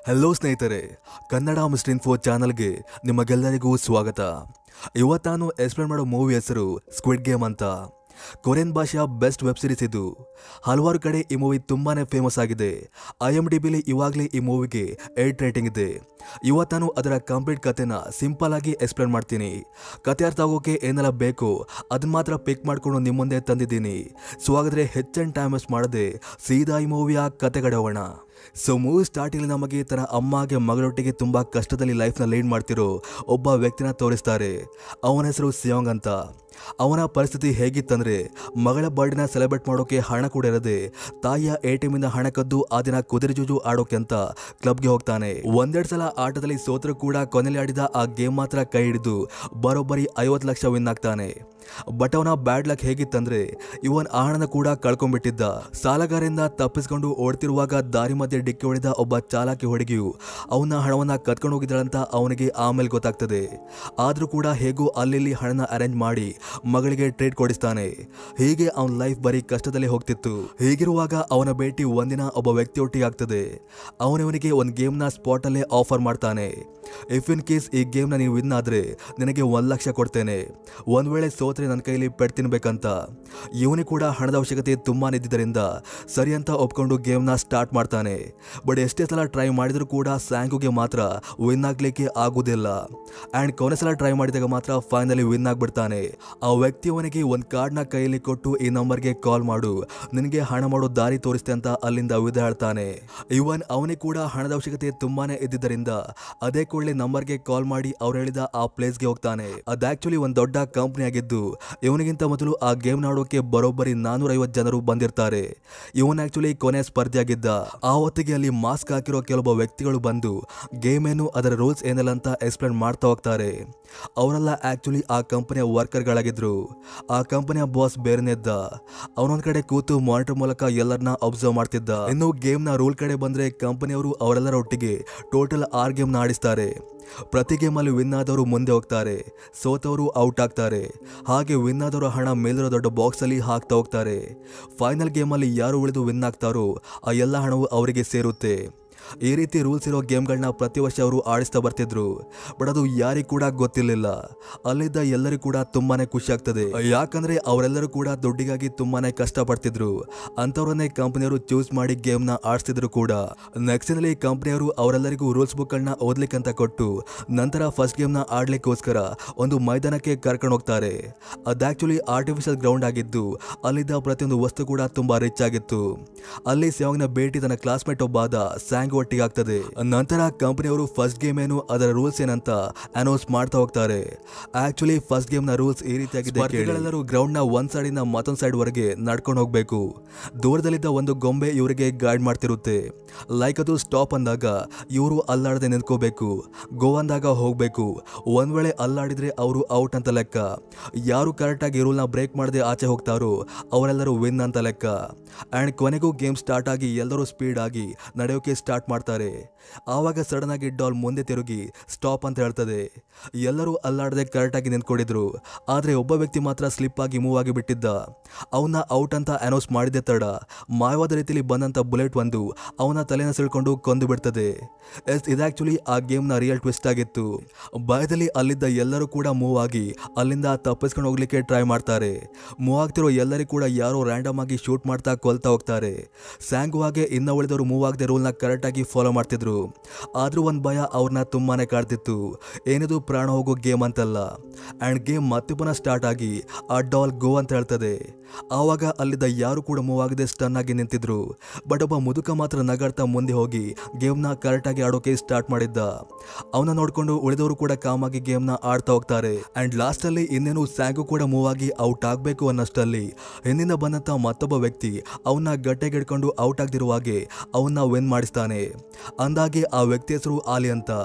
hello ಸ್ನೇಹಿತರೆ Kannada mister info ಚಾನಲ್ಗೆ ನಿಮಗೆಲ್ಲರಿಗೂ ಸ್ವಾಗತ ಇವತ್ತು ನಾನು ಎಕ್ಸ್ಪ್ಲೇನ್ ಮಾಡೋ ಮೂವಿ ಹೆಸರು ಸ್ಕ್ವಿಡ್ ಗೇಮ್ ಅಂತ ಕೊರಿಯನ್ ಭಾಷೆಯ ಬೆಸ್ಟ್ ವೆಬ್ ಸೀರೀಸ್ ಇದು ಹಲವಾರು ಕಡೆ ಈ ಮೂವಿ ತುಂಬಾನೇ ಫೇಮಸ್ ಆಗಿದೆ ಐ ಎಮ್ ಡಿ ಬಿಲಿ ಇವಾಗಲೇ ಈ ಮೂವಿಗೆ ಏಟ್ ರೇಟಿಂಗ್ ಇದೆ ಇವತ್ತು ನಾನು ಅದರ ಕಂಪ್ಲೀಟ್ ಕಥೆನ ಸಿಂಪಲ್ ಆಗಿ ಎಕ್ಸ್ಪ್ಲೇನ್ ಮಾಡ್ತೀನಿ ಕತೆ ಅರ್ಥ ಆಗೋಕೆ ಏನೆಲ್ಲ ಬೇಕು ಅದನ್ನ ಮಾತ್ರ ಪಿಕ್ ಮಾಡ್ಕೊಂಡು ನಿಮ್ಮ ಮುಂದೆ ತಂದಿದ್ದೀನಿ ಸೊ ಹಾಗಾದ್ರೆ ಹೆಚ್ಚಿನ ಟೈಮ್ ವೇಸ್ಟ್ ಮಾಡದೆ ಸೀದಾ ಈ ಮೂವಿಯ ಕತೆಗಡೋಣ ಸೊ ಮೂವಿ ಸ್ಟಾರ್ಟಿಂಗ್ ನಮಗೆ ತನ್ನ ಅಮ್ಮಗೆ ಮಗಳೊಟ್ಟಿಗೆ ತುಂಬಾ ಕಷ್ಟದಲ್ಲಿ ಲೈಫ್ನ ಲೀಡ್ ಮಾಡ್ತಿರೋ ಒಬ್ಬ ವ್ಯಕ್ತಿನ ತೋರಿಸ್ತಾರೆ ಅವನ ಹೆಸರು ಸಿಯೋಂಗ್ ಅಂತ ಅವನ ಪರಿಸ್ಥಿತಿ ಹೇಗಿತ್ತಂದ್ರೆ ಮಗಳ ಬರ್ಡೇನ ಸೆಲೆಬ್ರೇಟ್ ಮಾಡೋಕೆ ಹಣ ಕೂಡ ಇರದೆ ತಾಯಿಯ ಎ ಟಿ ಇಂದ ಹಣ ಕದ್ದು ಆ ದಿನ ಕುದುರೆ ಜೂಜು ಆಡೋಕೆ ಅಂತ ಕ್ಲಬ್ಗೆ ಹೋಗ್ತಾನೆ ಒಂದೆರಡು ಸಲ ಆಟದಲ್ಲಿ ಸೋತರು ಕೂಡ ಕೊನೆಯಲ್ಲಿ ಆಡಿದ ಆ ಗೇಮ್ ಮಾತ್ರ ಕೈ ಹಿಡಿದು ಬರೋಬ್ಬರಿ ಐವತ್ತು ಲಕ್ಷ ವಿನ್ ಆಗ್ತಾನೆ ಬಟ್ ಅವನ ಬ್ಯಾಡ್ ಲಕ್ ಹೇಗಿತ್ತಂದ್ರೆ ಇವನ್ ಆ ಹಣನ ಕೂಡ ಕಳ್ಕೊಂಡ್ಬಿಟ್ಟಿದ್ದ ಸಾಲಗಾರರಿಂದ ತಪ್ಪಿಸ್ಕೊಂಡು ಓಡ್ತಿರುವಾಗ ದಾರಿ ಮಧ್ಯೆ ಡಿಕ್ಕಿ ಹೊಡೆದ ಒಬ್ಬ ಚಾಲಾಕಿ ಹುಡುಗಿಯು ಅವನ ಹಣವನ್ನ ಕತ್ಕೊಂಡು ಹೋಗಿದ್ದಾಳಂತ ಅವನಿಗೆ ಆಮೇಲೆ ಗೊತ್ತಾಗ್ತದೆ ಆದ್ರೂ ಕೂಡ ಹೇಗೂ ಅಲ್ಲಿ ಹಣನ ಅರೇಂಜ್ ಮಾಡಿ ಮಗಳಿಗೆ ಟ್ರೀಟ್ ಕೊಡಿಸ್ತಾನೆ ಹೀಗೆ ಅವನ ಲೈಫ್ ಬರೀ ಕಷ್ಟದಲ್ಲಿ ಹೋಗ್ತಿತ್ತು ಹೀಗಿರುವಾಗ ಅವನ ಭೇಟಿ ಒಂದಿನ ಒಬ್ಬ ವ್ಯಕ್ತಿಯೊಟ್ಟಿಗೆ ಆಗ್ತದೆ ಅವನಿವನಿಗೆ ಒಂದು ಗೇಮ್ನ ಸ್ಪಾಟಲ್ಲೇ ಆಫರ್ ಮಾಡ್ತಾನೆ ಇಫ್ ಇನ್ ಕೇಸ್ ಈ ಗೇಮ್ನ ನೀವು ವಿನ್ ಆದ್ರೆ ನಿನಗೆ ಒಂದು ಲಕ್ಷ ಕೊಡ್ತೇನೆ ಒಂದ್ ವೇಳೆ ಸೋತ್ರೆ ನನ್ನ ಕೈಲಿ ಪೆಟ್ ತಿನ್ಬೇಕಂತ ಇವನಿಗೆ ಕೂಡ ಹಣದ ಅವಶ್ಯಕತೆ ತುಂಬಾ ಇದ್ದಿದ್ದರಿಂದ ಸರಿ ಅಂತ ಒಪ್ಕೊಂಡು ಗೇಮ್ನ ಸ್ಟಾರ್ಟ್ ಮಾಡ್ತಾನೆ ಬಟ್ ಎಷ್ಟೇ ಸಲ ಟ್ರೈ ಮಾಡಿದ್ರು ಕೂಡ ಸ್ಯಾಂಗುಗೆ ಮಾತ್ರ ವಿನ್ ಆಗ್ಲಿಕ್ಕೆ ಆಗುದಿಲ್ಲ ಅಂಡ್ ಕೊನೆ ಸಲ ಟ್ರೈ ಮಾಡಿದಾಗ ಮಾತ್ರ ಫೈನಲಿ ವಿನ್ ಆಗ್ಬಿಡ್ತಾನೆ ಆ ವ್ಯಕ್ತಿ ಅವನಿಗೆ ಒಂದು ಕಾರ್ಡ್ನ ಕೈಯಲ್ಲಿ ಕೊಟ್ಟು ಈ ನಂಬರ್ಗೆ ಕಾಲ್ ಮಾಡು ನಿನಗೆ ಹಣ ಮಾಡೋ ದಾರಿ ತೋರಿಸ್ತೆ ಅಂತ ಅಲ್ಲಿಂದ ವಿಧ ಹೇಳ್ತಾನೆ ಇವನ್ ಅವನಿಗೆ ಕೂಡ ಹಣದ ಅವಶ್ಯಕತೆ ತುಂಬಾನೇ ಇದ್ದಿದ್ದರಿಂದ ಅದೇ ಕೂಡಲೇ ನಂಬರ್ಗೆ ಕಾಲ್ ಮಾಡಿ ಅವ್ರು ಹೇಳಿದ ಆ ಪ್ಲೇಸ್ಗೆ ಹೋಗ್ತಾನೆ ಅದು ಆಕ್ಚುಲಿ ಒಂದು ದೊಡ್ಡ ಕಂಪ್ನಿ ಆಗಿದ್ದು ಇವನಿಗಿಂತ ಮೊದಲು ಆ ಗೇಮ್ ಆಡೋಕೆ ಬರೋಬ್ಬರಿ ನಾನೂರ ಐವತ್ತು ಜನರು ಬಂದಿರ್ತಾರೆ ಇವನ್ ಆಕ್ಚುಲಿ ಕೊನೆ ಸ್ಪರ್ಧೆಯಾಗಿದ್ದ ಆ ಹೊತ್ತಿಗೆ ಅಲ್ಲಿ ಮಾಸ್ಕ್ ಹಾಕಿರೋ ಕೆಲವೊಬ್ಬ ವ್ಯಕ್ತಿಗಳು ಬಂದು ಗೇಮ್ ಏನು ಅದರ ರೂಲ್ಸ್ ಏನೆಲ್ಲ ಅಂತ ಎಕ್ಸ್ಪ್ಲೇನ್ ಮಾಡ್ತಾ ಹೋಗ್ತಾರೆ ಅವರೆಲ್ಲ ಆಕ್ಚುಲಿ ಆ ಕಂಪನಿಯ ವರ್ಕರ್ಗಳಾಗಿದ್ರು ಆ ಕಂಪನಿಯ ಬಾಸ್ ಬೇರೆನೇ ಇದ್ದ ಅವನೊಂದ್ ಕಡೆ ಕೂತು ಮಾನಿಟರ್ ಮೂಲಕ ಎಲ್ಲರನ್ನ ಅಬ್ಸರ್ವ್ ಮಾಡ್ತಿದ್ದ ಇನ್ನು ಗೇಮ್ನ ರೂಲ್ ಕಡೆ ಬಂದ್ರೆ ಕಂಪನಿಯವರು ಅವರೆಲ್ಲರ ಒಟ್ಟಿಗೆ ಟೋಟಲ್ ಆರ್ ಗೇಮ್ನ ಆಡಿಸ್ತಾರೆ ಪ್ರತಿ ಗೇಮಲ್ಲಿ ವಿನ್ ಆದವರು ಮುಂದೆ ಹೋಗ್ತಾರೆ ಸೋತವರು ಔಟ್ ಆಗ್ತಾರೆ ಹಾಗೆ ವಿನ್ ಆದವರು ಹಣ ಮೇಲಿರೋ ದೊಡ್ಡ ಬಾಕ್ಸಲ್ಲಿ ಹಾಕ್ತಾ ಹೋಗ್ತಾರೆ ಫೈನಲ್ ಗೇಮಲ್ಲಿ ಯಾರು ಉಳಿದು ವಿನ್ ಆಗ್ತಾರೋ ಆ ಎಲ್ಲ ಹಣವು ಅವರಿಗೆ ಸೇರುತ್ತೆ ಈ ರೀತಿ ರೂಲ್ಸ್ ಇರೋ ಗೇಮ್ಗಳನ್ನ ಪ್ರತಿ ವರ್ಷ ಅವರು ಆಡಿಸ್ತಾ ಬರ್ತಿದ್ರು ಬಟ್ ಅದು ಯಾರಿಗೂ ಕೂಡ ಗೊತ್ತಿರಲಿಲ್ಲ ಅಲ್ಲಿದ್ದ ಎಲ್ಲರಿಗೂ ಕೂಡ ತುಂಬಾನೇ ಖುಷಿ ಆಗ್ತದೆ ಯಾಕಂದ್ರೆ ಅವರೆಲ್ಲರೂ ಕೂಡ ದುಡ್ಡಿಗಾಗಿ ತುಂಬಾನೇ ಕಷ್ಟ ಪಡ್ತಿದ್ರು ಅಂತವ್ರನ್ನೇ ಕಂಪನಿಯವರು ಚೂಸ್ ಮಾಡಿ ಗೇಮ್ನ ಆಡಿಸ್ತಿದ್ರು ಕೂಡ ನೆಕ್ಸ್ಟ್ ನಲ್ಲಿ ಕಂಪನಿಯವರು ಅವರೆಲ್ಲರಿಗೂ ರೂಲ್ಸ್ ಬುಕ್ಗಳನ್ನ ಓದ್ಲಿಕ್ಕೆ ಅಂತ ಕೊಟ್ಟು ನಂತರ ಫಸ್ಟ್ ಗೇಮ್ನ ಆಡ್ಲಿಕ್ಕೋಸ್ಕರ ಒಂದು ಮೈದಾನಕ್ಕೆ ಕರ್ಕೊಂಡು ಹೋಗ್ತಾರೆ ಅದು ಆಕ್ಚುಲಿ ಆರ್ಟಿಫಿಷಿಯಲ್ ಗ್ರೌಂಡ್ ಆಗಿದ್ದು ಅಲ್ಲಿದ್ದ ಪ್ರತಿಯೊಂದು ವಸ್ತು ಕೂಡ ತುಂಬಾ ರಿಚ್ ಆಗಿತ್ತು ಅಲ್ಲಿ ಸ್ಯಾಂಗ್ನ ಭೇಟಿ ತನ್ನ ಕ್ಲಾಸ್ಮೇಟ್ ಒಬ್ಬಾದ ಸ್ಯಾಂಗ್ ಒಟ್ಟಿಗೆ ಆಗ್ತದೆ ನಂತರ ಕಂಪನಿಯವರು ಫಸ್ಟ್ ಗೇಮ್ ಏನು ಅದರ ರೂಲ್ಸ್ ಏನಂತ ಅನೌನ್ಸ್ ಮಾಡ್ತಾ ಹೋಗ್ತಾರೆ ಆಕ್ಚುಲಿ ಫಸ್ಟ್ ಗೇಮ್ ನ ರೂಲ್ಸ್ ಈ ರೀತಿಯಾಗಿದೆ ಸ್ಪರ್ಧಿಗಳೆಲ್ಲರೂ ಗ್ರೌಂಡ್ ನ ಒಂದ್ ಸೈಡ್ ಇಂದ ಮತ್ತೊಂದ್ ಸೈಡ್ ವರೆಗೆ ನಡ್ಕೊಂಡು ಹೋಗ್ಬೇಕು ದೂರದಲ್ಲಿದ್ದ ಒಂದು ಗೊಂಬೆ ಇವರಿಗೆ ಗೈಡ್ ಮಾಡ್ತಿರುತ್ತೆ ಲೈಕ್ ಅದು ಸ್ಟಾಪ್ ಅಂದಾಗ ಇವರು ಅಲ್ಲಾಡದೆ ನಿಂತ್ಕೋಬೇಕು ಗೋ ಅಂದಾಗ ಹೋಗ್ಬೇಕು ಒಂದ್ ವೇಳೆ ಅಲ್ಲಾಡಿದ್ರೆ ಅವರು ಔಟ್ ಅಂತ ಲೆಕ್ಕ ಯಾರು ಕರೆಕ್ಟಾಗಿ ರೂಲ್ನ ಬ್ರೇಕ್ ಮಾಡದೆ ಆಚೆ ಹೋಗ್ತಾರೋ ಅವರೆಲ್ಲರೂ ವಿನ್ ಅಂತ ಲೆಕ್ಕ ಅಂಡ್ ಕೊನೆಗೂ ಗೇಮ್ ಸ್ಟಾರ್ಟ್ ಆಗಿ ಎಲ್ಲರೂ ಸ್ಪೀಡ್ ಆಗಿ ನಡೆಯೋಕೆ ಸ್ಟಾರ್ಟ್ ಮಾಡ್ತಾರೆ ಆವಾಗ ಸಡನ್ ಆಗಿ ಡಾಲ್ ಮುಂದೆ ತಿರುಗಿ ಸ್ಟಾಪ್ ಅಂತ ಹೇಳ್ತದೆ ಎಲ್ಲರೂ ಅಲ್ಲಾಡದೆ ಕರೆಕ್ಟಾಗಿ ನಿಂತ್ಕೊಂಡಿದ್ರು ಆದರೆ ಒಬ್ಬ ವ್ಯಕ್ತಿ ಮಾತ್ರ ಸ್ಲಿಪ್ ಆಗಿ ಮೂವ್ ಆಗಿ ಬಿಟ್ಟಿದ್ದ ಅವನ್ನ ಔಟ್ ಅಂತ ಅನೌನ್ಸ್ ಮಾಡಿದ್ದೆ ತಡ ಮಾಯವಾದ ರೀತಿಯಲ್ಲಿ ಬಂದಂತ ಬುಲೆಟ್ ಒಂದು ಅವನ ತಲೆನ ಸಿಳ್ಕೊಂಡು ಕೊಂದು ಬಿಡ್ತದೆ ಎಸ್ ಇದಾಕ್ಚುಲಿ ಆ ಗೇಮ್ನ ರಿಯಲ್ ಟ್ವಿಸ್ಟ್ ಆಗಿತ್ತು ಭಯದಲ್ಲಿ ಅಲ್ಲಿದ್ದ ಎಲ್ಲರೂ ಕೂಡ ಮೂವ್ ಆಗಿ ಅಲ್ಲಿಂದ ತಪ್ಪಿಸ್ಕೊಂಡು ಹೋಗ್ಲಿಕ್ಕೆ ಟ್ರೈ ಮಾಡ್ತಾರೆ ಮೂವ್ ಆಗ್ತಿರೋ ಎಲ್ಲರಿಗೂ ಕೂಡ ಯಾರೋ ರ್ಯಾಂಡಮ್ ಆಗಿ ಶೂಟ್ ಮಾಡ್ತಾ ಕೊಲ್ತಾ ಹೋಗ್ತಾರೆ ಸ್ಯಾಂಗು ಹಾಗೆ ಇನ್ನ ಉಳಿದವರು ಮೂವ್ ಆಗದೆ ರೂಲ್ನ ಕರೆಕ್ಟಾಗಿ ಫಾಲೋ ಮಾಡ್ತಿದ್ರು ಆದ್ರೂ ಒಂದು ಭಯ ಅವ್ರನ್ನ ತುಂಬಾನೇ ಕಾಡ್ತಿತ್ತು ಏನಿದು ಪ್ರಾಣ ಹೋಗೋ ಗೇಮ್ ಅಂತಲ್ಲ ಅಂಡ್ ಗೇಮ್ ಮತ್ತೆ ಪುನಃ ಸ್ಟಾರ್ಟ್ ಆಗಿ ಆ ಡಾಲ್ ಗೋ ಅಂತ ಹೇಳ್ತದೆ ಆವಾಗ ಅಲ್ಲಿದ್ದ ಯಾರು ಕೂಡ ಮೂವ್ ಆಗದೆ ಸ್ಟನ್ ಆಗಿ ನಿಂತಿದ್ರು ಬಟ್ ಒಬ್ಬ ಮುದುಕ ಮಾತ್ರ ನಗಾಡ್ತಾ ಮುಂದೆ ಹೋಗಿ ಗೇಮ್ನ ಕರೆಕ್ಟಾಗಿ ಆಡೋಕೆ ಸ್ಟಾರ್ಟ್ ಮಾಡಿದ್ದ ಅವನ ನೋಡ್ಕೊಂಡು ಉಳಿದವರು ಕೂಡ ಕಾಮಾಗಿ ಗೇಮ್ನ ಆಡ್ತಾ ಹೋಗ್ತಾರೆ ಅಂಡ್ ಲಾಸ್ಟ್ ಅಲ್ಲಿ ಇನ್ನೇನು ಸ್ಯಾಂಗು ಕೂಡ ಮೂವ್ ಆಗಿ ಔಟ್ ಆಗ್ಬೇಕು ಅನ್ನಷ್ಟಲ್ಲಿ ಹಿಂದಿಂದ ಬಂದಂತ ಮತ್ತೊಬ್ಬ ವ್ಯಕ್ತಿ ಅವನ್ನ ಗಟ್ಟೆಗೆ ಹಿಡ್ಕೊಂಡು ಔಟ್ ಆಗದಿರುವಾಗೆ ಅವನ್ನ ವಿನ್ ಮಾಡಿಸ್ತಾನೆ ಅಂದಾಗೆ ಆ ವ್ಯಕ್ತಿ ಹೆಸರು ಆಲಿ ಅಂತ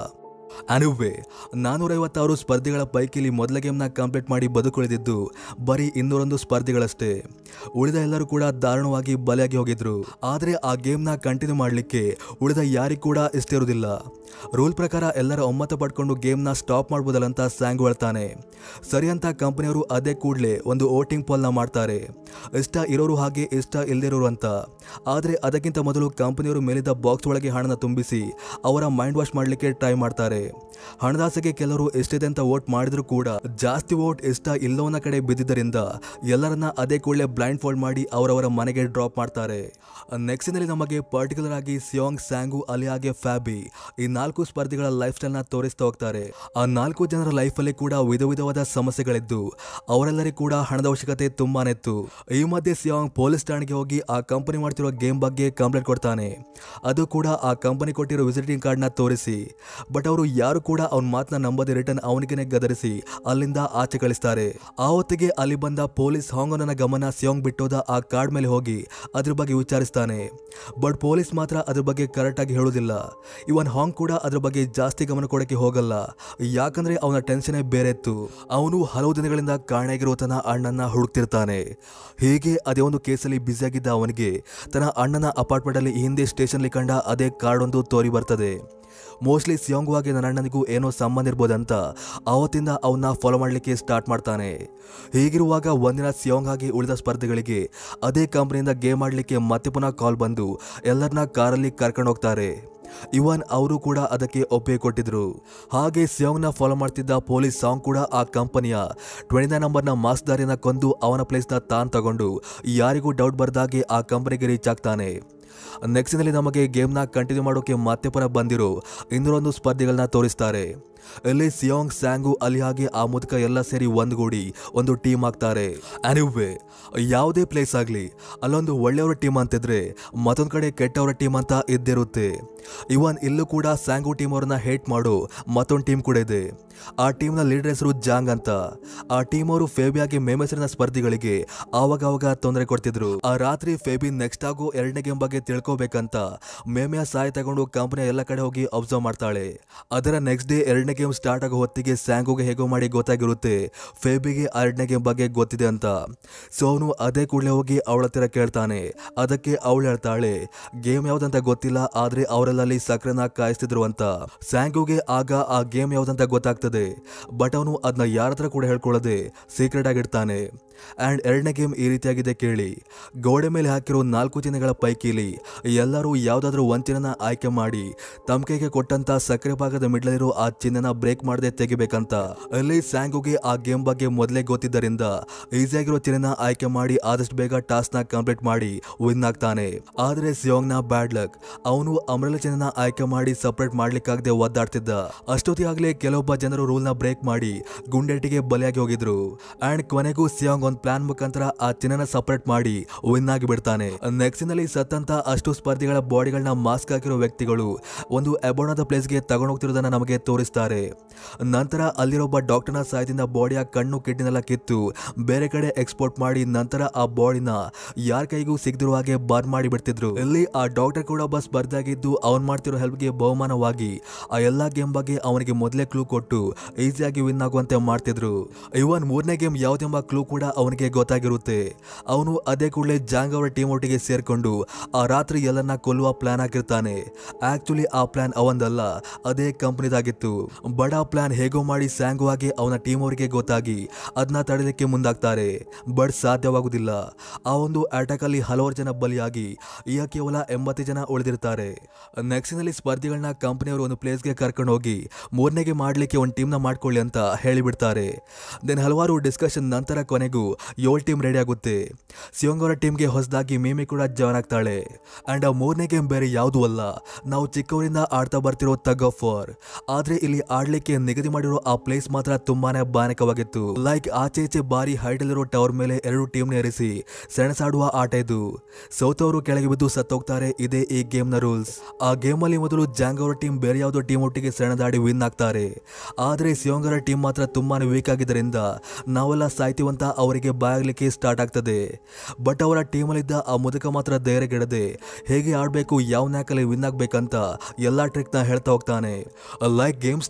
ಅನುವೆ ನಾನೂರೈವತ್ತಾರು ಸ್ಪರ್ಧೆಗಳ ಪೈಕಿಲಿ ಮೊದಲ ಗೇಮ್ನ ಕಂಪ್ಲೀಟ್ ಮಾಡಿ ಬದುಕುಳಿದಿದ್ದು ಬರೀ ಇನ್ನೂರೊಂದು ಸ್ಪರ್ಧೆಗಳಷ್ಟೇ ಉಳಿದ ಎಲ್ಲರೂ ಕೂಡ ದಾರುಣವಾಗಿ ಬಲಿಯಾಗಿ ಹೋಗಿದ್ರು ಆದರೆ ಆ ಗೇಮ್ನ ಕಂಟಿನ್ಯೂ ಮಾಡಲಿಕ್ಕೆ ಉಳಿದ ಯಾರಿಗೂ ಕೂಡ ಇಷ್ಟ ಇರುವುದಿಲ್ಲ ರೂಲ್ ಪ್ರಕಾರ ಎಲ್ಲರ ಒಮ್ಮತ ಪಡ್ಕೊಂಡು ಗೇಮ್ನ ಸ್ಟಾಪ್ ಮಾಡ್ಬೋದಲ್ಲ ಅಂತ ಸ್ಯಾಂಗ್ ಹೇಳ್ತಾನೆ ಸರಿ ಅಂತ ಕಂಪನಿಯವರು ಅದೇ ಕೂಡಲೇ ಒಂದು ವೋಟಿಂಗ್ ಪೋಲ್ನ ಮಾಡ್ತಾರೆ ಇಷ್ಟ ಇರೋರು ಹಾಗೆ ಇಷ್ಟ ಇಲ್ದಿರೋರು ಅಂತ ಆದರೆ ಅದಕ್ಕಿಂತ ಮೊದಲು ಕಂಪನಿಯವರು ಮೇಲಿದ್ದ ಬಾಕ್ಸ್ ಒಳಗೆ ಹಣನ ತುಂಬಿಸಿ ಅವರ ಮೈಂಡ್ ವಾಶ್ ಮಾಡಲಿಕ್ಕೆ ಟ್ರೈ ಮಾಡ್ತಾರೆ ಹಣದಾಸೆಗೆ ಕೆಲವರು ಎಷ್ಟಿದೆ ಅಂತ ವೋಟ್ ಮಾಡಿದ್ರು ಕೂಡ ಜಾಸ್ತಿ ವೋಟ್ ಇಷ್ಟ ಇಲ್ಲವನ ಕಡೆ ಬಿದ್ದಿದ್ದರಿಂದ ಎಲ್ಲರನ್ನ ಅದೇ ಕೂಡಲೇ ಬ್ಲೈಂಡ್ ಫೋಲ್ಡ್ ಮಾಡಿ ಅವರವರ ಮನೆಗೆ ಡ್ರಾಪ್ ಮಾಡ್ತಾರೆ ನೆಕ್ಸ್ಟ್ನಲ್ಲಿ ನಮಗೆ ಪರ್ಟಿಕ್ಯುಲರ್ ಆಗಿ ಸಿಯೋಂಗ್ ಸ್ಯಾಂಗು ಅಲಿಯಾಗೆ ಫ್ಯಾಬಿ ಈ ನಾಲ್ಕು ಸ್ಪರ್ಧಿಗಳ ಲೈಫ್ ಸ್ಟೈಲ್ನ ತೋರಿಸ್ತಾ ಹೋಗ್ತಾರೆ ಆ ನಾಲ್ಕು ಜನರ ಲೈಫಲ್ಲಿ ಕೂಡ ವಿಧ ವಿಧವಾದ ಸಮಸ್ಯೆಗಳಿದ್ದು ಅವರೆಲ್ಲರಿಗೂ ಕೂಡ ಹಣದ ಅವಶ್ಯಕತೆ ತುಂಬಾನಿತ್ತು ಈ ಮಧ್ಯೆ ಸಿಯೋಂಗ್ ಪೊಲೀಸ್ ಠಾಣೆಗೆ ಹೋಗಿ ಆ ಕಂಪನಿ ಮಾಡ್ತಿರೋ ಗೇಮ್ ಬಗ್ಗೆ ಕಂಪ್ಲೇಂಟ್ ಕೊಡ್ತಾನೆ ಅದು ಕೂಡ ಆ ಕಂಪನಿ ಕೊಟ್ಟಿರೋ ವಿಸಿಟಿಂಗ್ ಕಾರ್ಡ್ನ ತೋರಿಸಿ ಬಟ್ ಅವರು ಯಾರು ಕೂಡ ಅವನ ಮಾತನ್ನ ನಂಬದೆ ರಿಟರ್ನ್ ಅವನಿಗೆ ಗದರಿಸಿ ಅಲ್ಲಿಂದ ಆಚೆ ಕಳಿಸ್ತಾರೆ ಆ ಹೊತ್ತಿಗೆ ಅಲ್ಲಿ ಬಂದ ಪೊಲೀಸ್ ಹಾಂಗೋನನ ಗಮನ ಸಿಯೋಂಗ್ ಬಿಟ್ಟೋದ ಆ ಕಾರ್ಡ್ ಮೇಲೆ ಹೋಗಿ ಅದ್ರ ಬಗ್ಗೆ ವಿಚಾರಿಸ್ತಾನೆ ಬಟ್ ಪೊಲೀಸ್ ಮಾತ್ರ ಅದ್ರ ಬಗ್ಗೆ ಕರೆಕ್ಟ್ ಆಗಿ ಹೇಳೋದಿಲ್ಲ ಇವನ್ ಹಾಂಗ್ ಕೂಡ ಅದ್ರ ಬಗ್ಗೆ ಜಾಸ್ತಿ ಗಮನ ಕೊಡಕ್ಕೆ ಹೋಗಲ್ಲ ಯಾಕಂದ್ರೆ ಅವನ ಟೆನ್ಷನ್ ಬೇರೆ ಇತ್ತು ಅವನು ಹಲವು ದಿನಗಳಿಂದ ಕಾಣೆಯಾಗಿರೋ ತನ್ನ ಅಣ್ಣನ ಹುಡುಕ್ತಿರ್ತಾನೆ ಹೀಗೆ ಅದೇ ಒಂದು ಕೇಸಲ್ಲಿ ಬ್ಯುಸಿಯಾಗಿದ್ದ ಅವನಿಗೆ ತನ್ನ ಅಣ್ಣನ ಅಪಾರ್ಟ್ಮೆಂಟ್ ಅಲ್ಲಿ ಹಿಂದೆ ಸ್ಟೇಷನ್ಲಿ ಕಂಡ ಅದೇ ಕಾರ್ಡ್ ಒಂದು ತೋರಿ ಬರ್ತದೆ ಮೋಸ್ಟ್ಲಿ ಸಿಯೋಂಗುವಾಗಿ ನನ್ನ ಅಣ್ಣನಿಗೂ ಏನೋ ಸಂಬಂಧ ಇರ್ಬೋದಂತ ಆವತ್ತಿಂದ ಅವನ್ನ ಫಾಲೋ ಮಾಡಲಿಕ್ಕೆ ಸ್ಟಾರ್ಟ್ ಮಾಡ್ತಾನೆ ಹೀಗಿರುವಾಗ ಒಂದಿನ ಸಿಯೋಂಗ್ ಆಗಿ ಉಳಿದ ಸ್ಪರ್ಧೆಗಳಿಗೆ ಅದೇ ಕಂಪನಿಯಿಂದ ಗೇಮ್ ಆಡಲಿಕ್ಕೆ ಮತ್ತೆ ಪುನಃ ಕಾಲ್ ಬಂದು ಎಲ್ಲರನ್ನ ಕಾರಲ್ಲಿ ಕರ್ಕೊಂಡು ಹೋಗ್ತಾರೆ ಇವನ್ ಅವರು ಕೂಡ ಅದಕ್ಕೆ ಒಪ್ಪಿಗೆ ಕೊಟ್ಟಿದ್ರು ಹಾಗೆ ಸಿಯೋಂಗ್ನ ಫಾಲೋ ಮಾಡ್ತಿದ್ದ ಪೊಲೀಸ್ ಸಾಂಗ್ ಕೂಡ ಆ ಕಂಪನಿಯ ಟ್ವೆಂಟಿ ನೈನ್ ನಂಬರ್ನ ಮಾಸ್ದಾರಿಯನ್ನ ಕೊಂದು ಅವನ ಪ್ಲೇಸ್ನ ತಾನ್ ತಗೊಂಡು ಯಾರಿಗೂ ಡೌಟ್ ಬರ್ದಾಗೆ ಆ ಕಂಪನಿಗೆ ರೀಚ್ ಆಗ್ತಾನೆ ನೆಕ್ಸ್ಟ್ನಲ್ಲಿ ನಮಗೆ ಗೇಮ್ನ ಕಂಟಿನ್ಯೂ ಮಾಡೋಕೆ ಮತ್ತೆ ಪುನಃ ಬಂದಿರೋ ಇನ್ನೂರೊಂದು ಸ್ಪರ್ಧೆಗಳನ್ನ ತೋರಿಸ್ತಾರೆ ಇಲ್ಲಿ ಸಿಯೋಂಗ್ ಸ್ಯಾಂಗು ಅಲಿಯಾಗೆ ಆ ಮೂಲಕ ಎಲ್ಲ ಸೇರಿ ಒಂದುಗೂಡಿ ಒಂದು ಟೀಮ್ ಆಗ್ತಾರೆ ಅನಿವೆ ಯಾವುದೇ ಪ್ಲೇಸ್ ಆಗಲಿ ಅಲ್ಲೊಂದು ಒಳ್ಳೆಯವರ ಟೀಮ್ ಅಂತಿದ್ರೆ ಮತ್ತೊಂದು ಕಡೆ ಕೆಟ್ಟವರ ಟೀಮ್ ಅಂತ ಇದ್ದಿರುತ್ತೆ ಇವನ್ ಇಲ್ಲೂ ಕೂಡ ಸ್ಯಾಂಗು ಟೀಮ್ ಅವ್ರನ್ನ ಹೇಟ್ ಮಾಡೋ ಮತ್ತೊಂದು ಟೀಮ್ ಕೂಡ ಇದೆ ಆ ಟೀಮ್ನ ಲೀಡರ್ ಹೆಸರು ಜಾಂಗ್ ಅಂತ ಆ ಟೀಮ್ ಅವರು ಫೇಬಿಯಾಗಿ ಮೇಮೆಸರಿನ ಸ್ಪರ್ಧಿಗಳಿಗೆ ಆವಾಗ ಆವಾಗ ತೊಂದರೆ ಕೊಡ್ತಿದ್ರು ಆ ರಾತ್ರಿ ಫೇಬಿ ನೆಕ್ಸ್ಟ್ ಆಗೋ ಎರಡನೇ ಗೇಮ್ ಬಗ್ಗೆ ತಿಳ್ಕೊಬೇಕಂತ ಮೇಮೆಯ ಸಹಾಯ ತಗೊಂಡು ಕಂಪನಿಯ ಎಲ್ಲ ಕಡೆ ಹೋಗಿ ಅಬ್ಸರ್ವ್ ಮಾಡ್ತಾಳೆ ಅದರ ನೆಕ್ಸ್ಟ್ ಡೇ ಎರಡನೇ ಗೇಮ್ ಸ್ಟಾರ್ಟ್ ಆಗೋ ಹೊತ್ತಿಗೆ ಸ್ಯಾಂಗುಗೆ ಹೇಗೋ ಮಾಡಿ ಗೊತ್ತಾಗಿರುತ್ತೆ ಫೇಬಿಗೆ ಆ ಎರಡನೇ ಗೇಮ್ ಬಗ್ಗೆ ಗೊತ್ತಿದೆ ಅಂತ ಸೊ ಅವನು ಅದೇ ಕೂಡಲೇ ಹೋಗಿ ಅವಳ ಹತ್ತಿರ ಕೇಳ್ತಾನೆ ಅದಕ್ಕೆ ಅವಳು ಹೇಳ್ತಾಳೆ ಗೇಮ್ ಯಾವ್ದಂತ ಗೊತ್ತಿಲ್ಲ ಆದ್ರೆ ಅವರೆಲ್ಲ ಅಲ್ಲಿ ಸಕ್ಕರೆನ ಕಾಯಿಸ್ತಿದ್ರು ಅಂತ ಸ್ಯಾಂಗುಗೆ ಆಗ ಆ ಗೇಮ್ ಯಾವ್ದಂತ ಗೊತ್ತಾಗ್ತದೆ ಬಟ್ ಅವನು ಅದನ್ನ ಯಾರ ಹತ್ರ ಕೂಡ ಹೇಳ್ಕೊಳ್ಳದೆ ಸೀಕ್ರೆಟ್ ಆಗಿಡ್ತಾನೆ ಆ್ಯಂಡ್ ಎರಡನೇ ಗೇಮ್ ಈ ರೀತಿಯಾಗಿದೆ ಕೇಳಿ ಗೋಡೆ ಮೇಲೆ ಹಾಕಿರೋ ನಾಲ್ಕು ಚಿಹ್ನೆಗಳ ಪೈಕಿಲಿ ಎಲ್ಲರೂ ಯಾವುದಾದ್ರೂ ಒಂದು ಚಿಹ್ನೆನ ಆಯ್ಕೆ ಮಾಡಿ ತಮ್ಮ ಕೈಗೆ ಕೊಟ್ಟಂತ ಸಕ್ಕರೆ ಭಾಗದ ಮಿಡ್ಲಲ್ಲಿರೋ ಆ ಚಿಹ್ನೆನ ಬ್ರೇಕ್ ಮಾಡದೆ ತೆಗಿಬೇಕಂತ ಅಲ್ಲಿ ಸ್ಯಾಂಗುಗೆ ಆ ಗೇಮ್ ಬಗ್ಗೆ ಮೊದಲೇ ಗೊತ್ತಿದ್ದರಿಂದ ಈಸಿಯಾಗಿರೋ ಚಿಹ್ನೆನ ಆಯ್ಕೆ ಮಾಡಿ ಆದಷ್ಟು ಬೇಗ ಟಾಸ್ಕ್ನ ಕಂಪ್ಲೀಟ್ ಮಾಡಿ ವಿನ್ ಆಗ್ತಾನೆ ಆದ್ರೆ ಸಿಯೋಂಗ್ನ ಬ್ಯಾಡ್ ಲಕ್ ಅವನು ಅಮರಲ ಚಿಹ್ನೆನ ಆಯ್ಕೆ ಮಾಡಿ ಸಪರೇಟ್ ಮಾಡ್ಲಿಕ್ಕಾಗದೆ ಒದ್ದಾಡ್ತಿದ್ದ ಅಷ್ಟೊತ್ತಿಗಾಗಲೇ ಕೆಲವೊಬ್ಬ ಜನರು ರೂಲ್ನ ಬ್ರೇಕ್ ಮಾಡಿ ಗುಂಡೆಟಿಗೆ ಬಲಿಯಾಗಿ ಹೋಗಿದ್ರು ಅಂಡ್ ಕೊನೆಗೂ ಸಿಯೋಂಗ್ ಒಂದು ಪ್ಲಾನ್ ಮುಖಾಂತರ ಆ ಚಿನ್ನನ ಸಪರೇಟ್ ಮಾಡಿ ವಿನ್ ಆಗಿ ಬಿಡ್ತಾನೆ ನೆಕ್ಸ್ಟ್ನಲ್ಲಿ ಸತ್ತಂತ ಅಷ್ಟು ಸ್ಪರ್ಧಿಗಳ ಬಾಡಿಗಳನ್ನ ಮಾಸ್ಕ್ ಹಾಕಿರೋ ವ್ಯಕ್ತಿಗಳು ಒಂದು ಎಬೋಣದ ಪ್ಲೇಸ್ಗೆ ತಗೊಂಡೋಗ್ತಿರೋದನ್ನ ನಮಗೆ ತೋರಿಸ್ತಾರೆ ನಂತರ ಅಲ್ಲಿರೊಬ್ಬ ಡಾಕ್ಟರ್ನ ಸಹಾಯದಿಂದ ಬಾಡಿಯ ಕಣ್ಣು ಕಿಡ್ನಿನೆಲ್ಲ ಕಿತ್ತು ಬೇರೆ ಕಡೆ ಎಕ್ಸ್ಪೋರ್ಟ್ ಮಾಡಿ ನಂತರ ಆ ಬಾಡಿನ ಯಾರ ಕೈಗೂ ಸಿಗದಿರುವ ಹಾಗೆ ಬರ್ನ್ ಮಾಡಿ ಬಿಡ್ತಿದ್ರು ಇಲ್ಲಿ ಆ ಡಾಕ್ಟರ್ ಕೂಡ ಒಬ್ಬ ಸ್ಪರ್ಧಾಗಿದ್ದು ಅವನ್ ಮಾಡ್ತಿರೋ ಹೆಲ್ಪ್ಗೆ ಬಹುಮಾನವಾಗಿ ಆ ಎಲ್ಲಾ ಗೇಮ್ ಬಗ್ಗೆ ಅವನಿಗೆ ಮೊದಲೇ ಕ್ಲೂ ಕೊಟ್ಟು ಈಸಿಯಾಗಿ ವಿನ್ ಆಗುವಂತೆ ಮಾಡ್ತಿದ್ರು ಇವನ್ ಮೂರನೇ ಗೇಮ್ ಯಾವ್ದೆಂಬ ಕ್ಲೂ ಕೂಡ ಅವನಿಗೆ ಗೊತ್ತಾಗಿರುತ್ತೆ ಅವನು ಅದೇ ಕೂಡಲೇ ಜಾಂಗ್ ಅವರ ಟೀಮ್ ಒಟ್ಟಿಗೆ ಸೇರ್ಕೊಂಡು ಆ ರಾತ್ರಿ ಎಲ್ಲನ್ನ ಕೊಲ್ಲುವ ಪ್ಲಾನ್ ಹಾಕಿರ್ತಾನೆ ಆಕ್ಚುಲಿ ಆ ಪ್ಲಾನ್ ಅವಂದಲ್ಲ ಅದೇ ಕಂಪನಿದಾಗಿತ್ತು ಬಡ ಪ್ಲಾನ್ ಹೇಗೋ ಮಾಡಿ ಸ್ಯಾಂಗು ಆಗಿ ಅವನ ಟೀಮ್ ಅವರಿಗೆ ಗೊತ್ತಾಗಿ ಅದನ್ನ ತಡೆಯಲಿಕ್ಕೆ ಮುಂದಾಗ್ತಾರೆ ಬಟ್ ಸಾಧ್ಯವಾಗುವುದಿಲ್ಲ ಆ ಒಂದು ಅಟ್ಯಾಕ್ ಅಲ್ಲಿ ಹಲವಾರು ಜನ ಬಲಿಯಾಗಿ ಈಗ ಕೇವಲ ಎಂಬತ್ತು ಜನ ಉಳಿದಿರ್ತಾರೆ ನೆಕ್ಸ್ಟ್ನಲ್ಲಿ ಸ್ಪರ್ಧಿಗಳನ್ನ ಕಂಪನಿಯವರು ಒಂದು ಪ್ಲೇಸ್ಗೆ ಕರ್ಕೊಂಡು ಹೋಗಿ ಮೂರನೇಗೆ ಮಾಡ್ಲಿಕ್ಕೆ ಒಂದು ಟೀಮ್ನ ಮಾಡ್ಕೊಳ್ಳಿ ಅಂತ ಹೇಳಿಬಿಡ್ತಾರೆ ದೆನ್ ಹಲವಾರು ಡಿಸ್ಕಷನ್ ನಂತರ ಕೊನೆಗೂ ಏಳು ಟೀಮ್ ರೆಡಿ ಆಗುತ್ತೆ ಸಿಯೋಂಗ್ ಅವರ ಟೀಮ್ಗೆ ಹೊಸದಾಗಿ ಮೀಮಿ ಕೂಡ ಜಾಯ್ನ್ ಆಗ್ತಾಳೆ ಅಂಡ್ ಆ ಮೂರನೇ ಗೇಮ್ ಬೇರೆ ಯಾವುದೂ ಅಲ್ಲ ನಾವು ಚಿಕ್ಕವರಿಂದ ಆಡ್ತಾ ಬರ್ತಿರೋ ತಗ್ ಆಫ್ ವಾರ್ ಆದ್ರೆ ಇಲ್ಲಿ ಆಡ್ಲಿಕ್ಕೆ ನಿಗದಿ ಮಾಡಿರೋ ಆ ಪ್ಲೇಸ್ ಮಾತ್ರ ತುಂಬಾನೇ ಭಯಾನಕವಾಗಿತ್ತು ಲೈಕ್ ಆಚೆ ಈಚೆ ಬಾರಿ ಹೈಟ್ ಅಲ್ಲಿರೋ ಟವರ್ ಮೇಲೆ ಎರಡು ಟೀಮ್ ಏರಿಸಿ ಸೆಣಸಾಡುವ ಆಟ ಇದು ಸೌತವರು ಕೆಳಗೆ ಬಿದ್ದು ಸತ್ತೋಗ್ತಾರೆ ಇದೇ ಈ ಗೇಮ್ ನ ರೂಲ್ಸ್ ಆ ಗೇಮ್ ಅಲ್ಲಿ ಮೊದಲು ಜಾಂಗ್ ಅವರ ಟೀಮ್ ಬೇರೆ ಯಾವುದೋ ಟೀಮ್ ಒಟ್ಟಿಗೆ ಸೆಣದಾಡಿ ವಿನ್ ಆಗ್ತಾರೆ ಆದ್ರೆ ಸಿಯೋಂಗರ ಟೀಮ್ ಮಾತ್ರ ತುಂಬಾನೇ ವೀಕ್ ಆಗಿದ್ದರಿಂದ ನಾವೆಲ್ಲ ಸಾಯ್ತೀವಂತ ಅವರಿಗೆ ಬಾಯಾಗ್ಲಿಕ್ಕೆ ಸ್ಟಾರ್ಟ್ ಆಗ್ತದೆ ಬಟ್ ಅವರ ಟೀಮಲ್ಲಿದ್ದ ಆ ಮುದುಕ ಮಾತ್ರ ಧೈರ್ಯಗೆಡದೆ ಹೇಗೆ ಆಡಬೇಕು ಯಾವ ನ್ಯಾಕಲ್ಲಿ ವಿನ್ ಆಗ್ಬೇಕಂತ ಎಲ್ಲಾ ಟ್ರಿಕ್ನ ಹೇಳ್ತಾ ಹೋಗ್ತಾನೆ ಲೈಕ್ ಗೇಮ್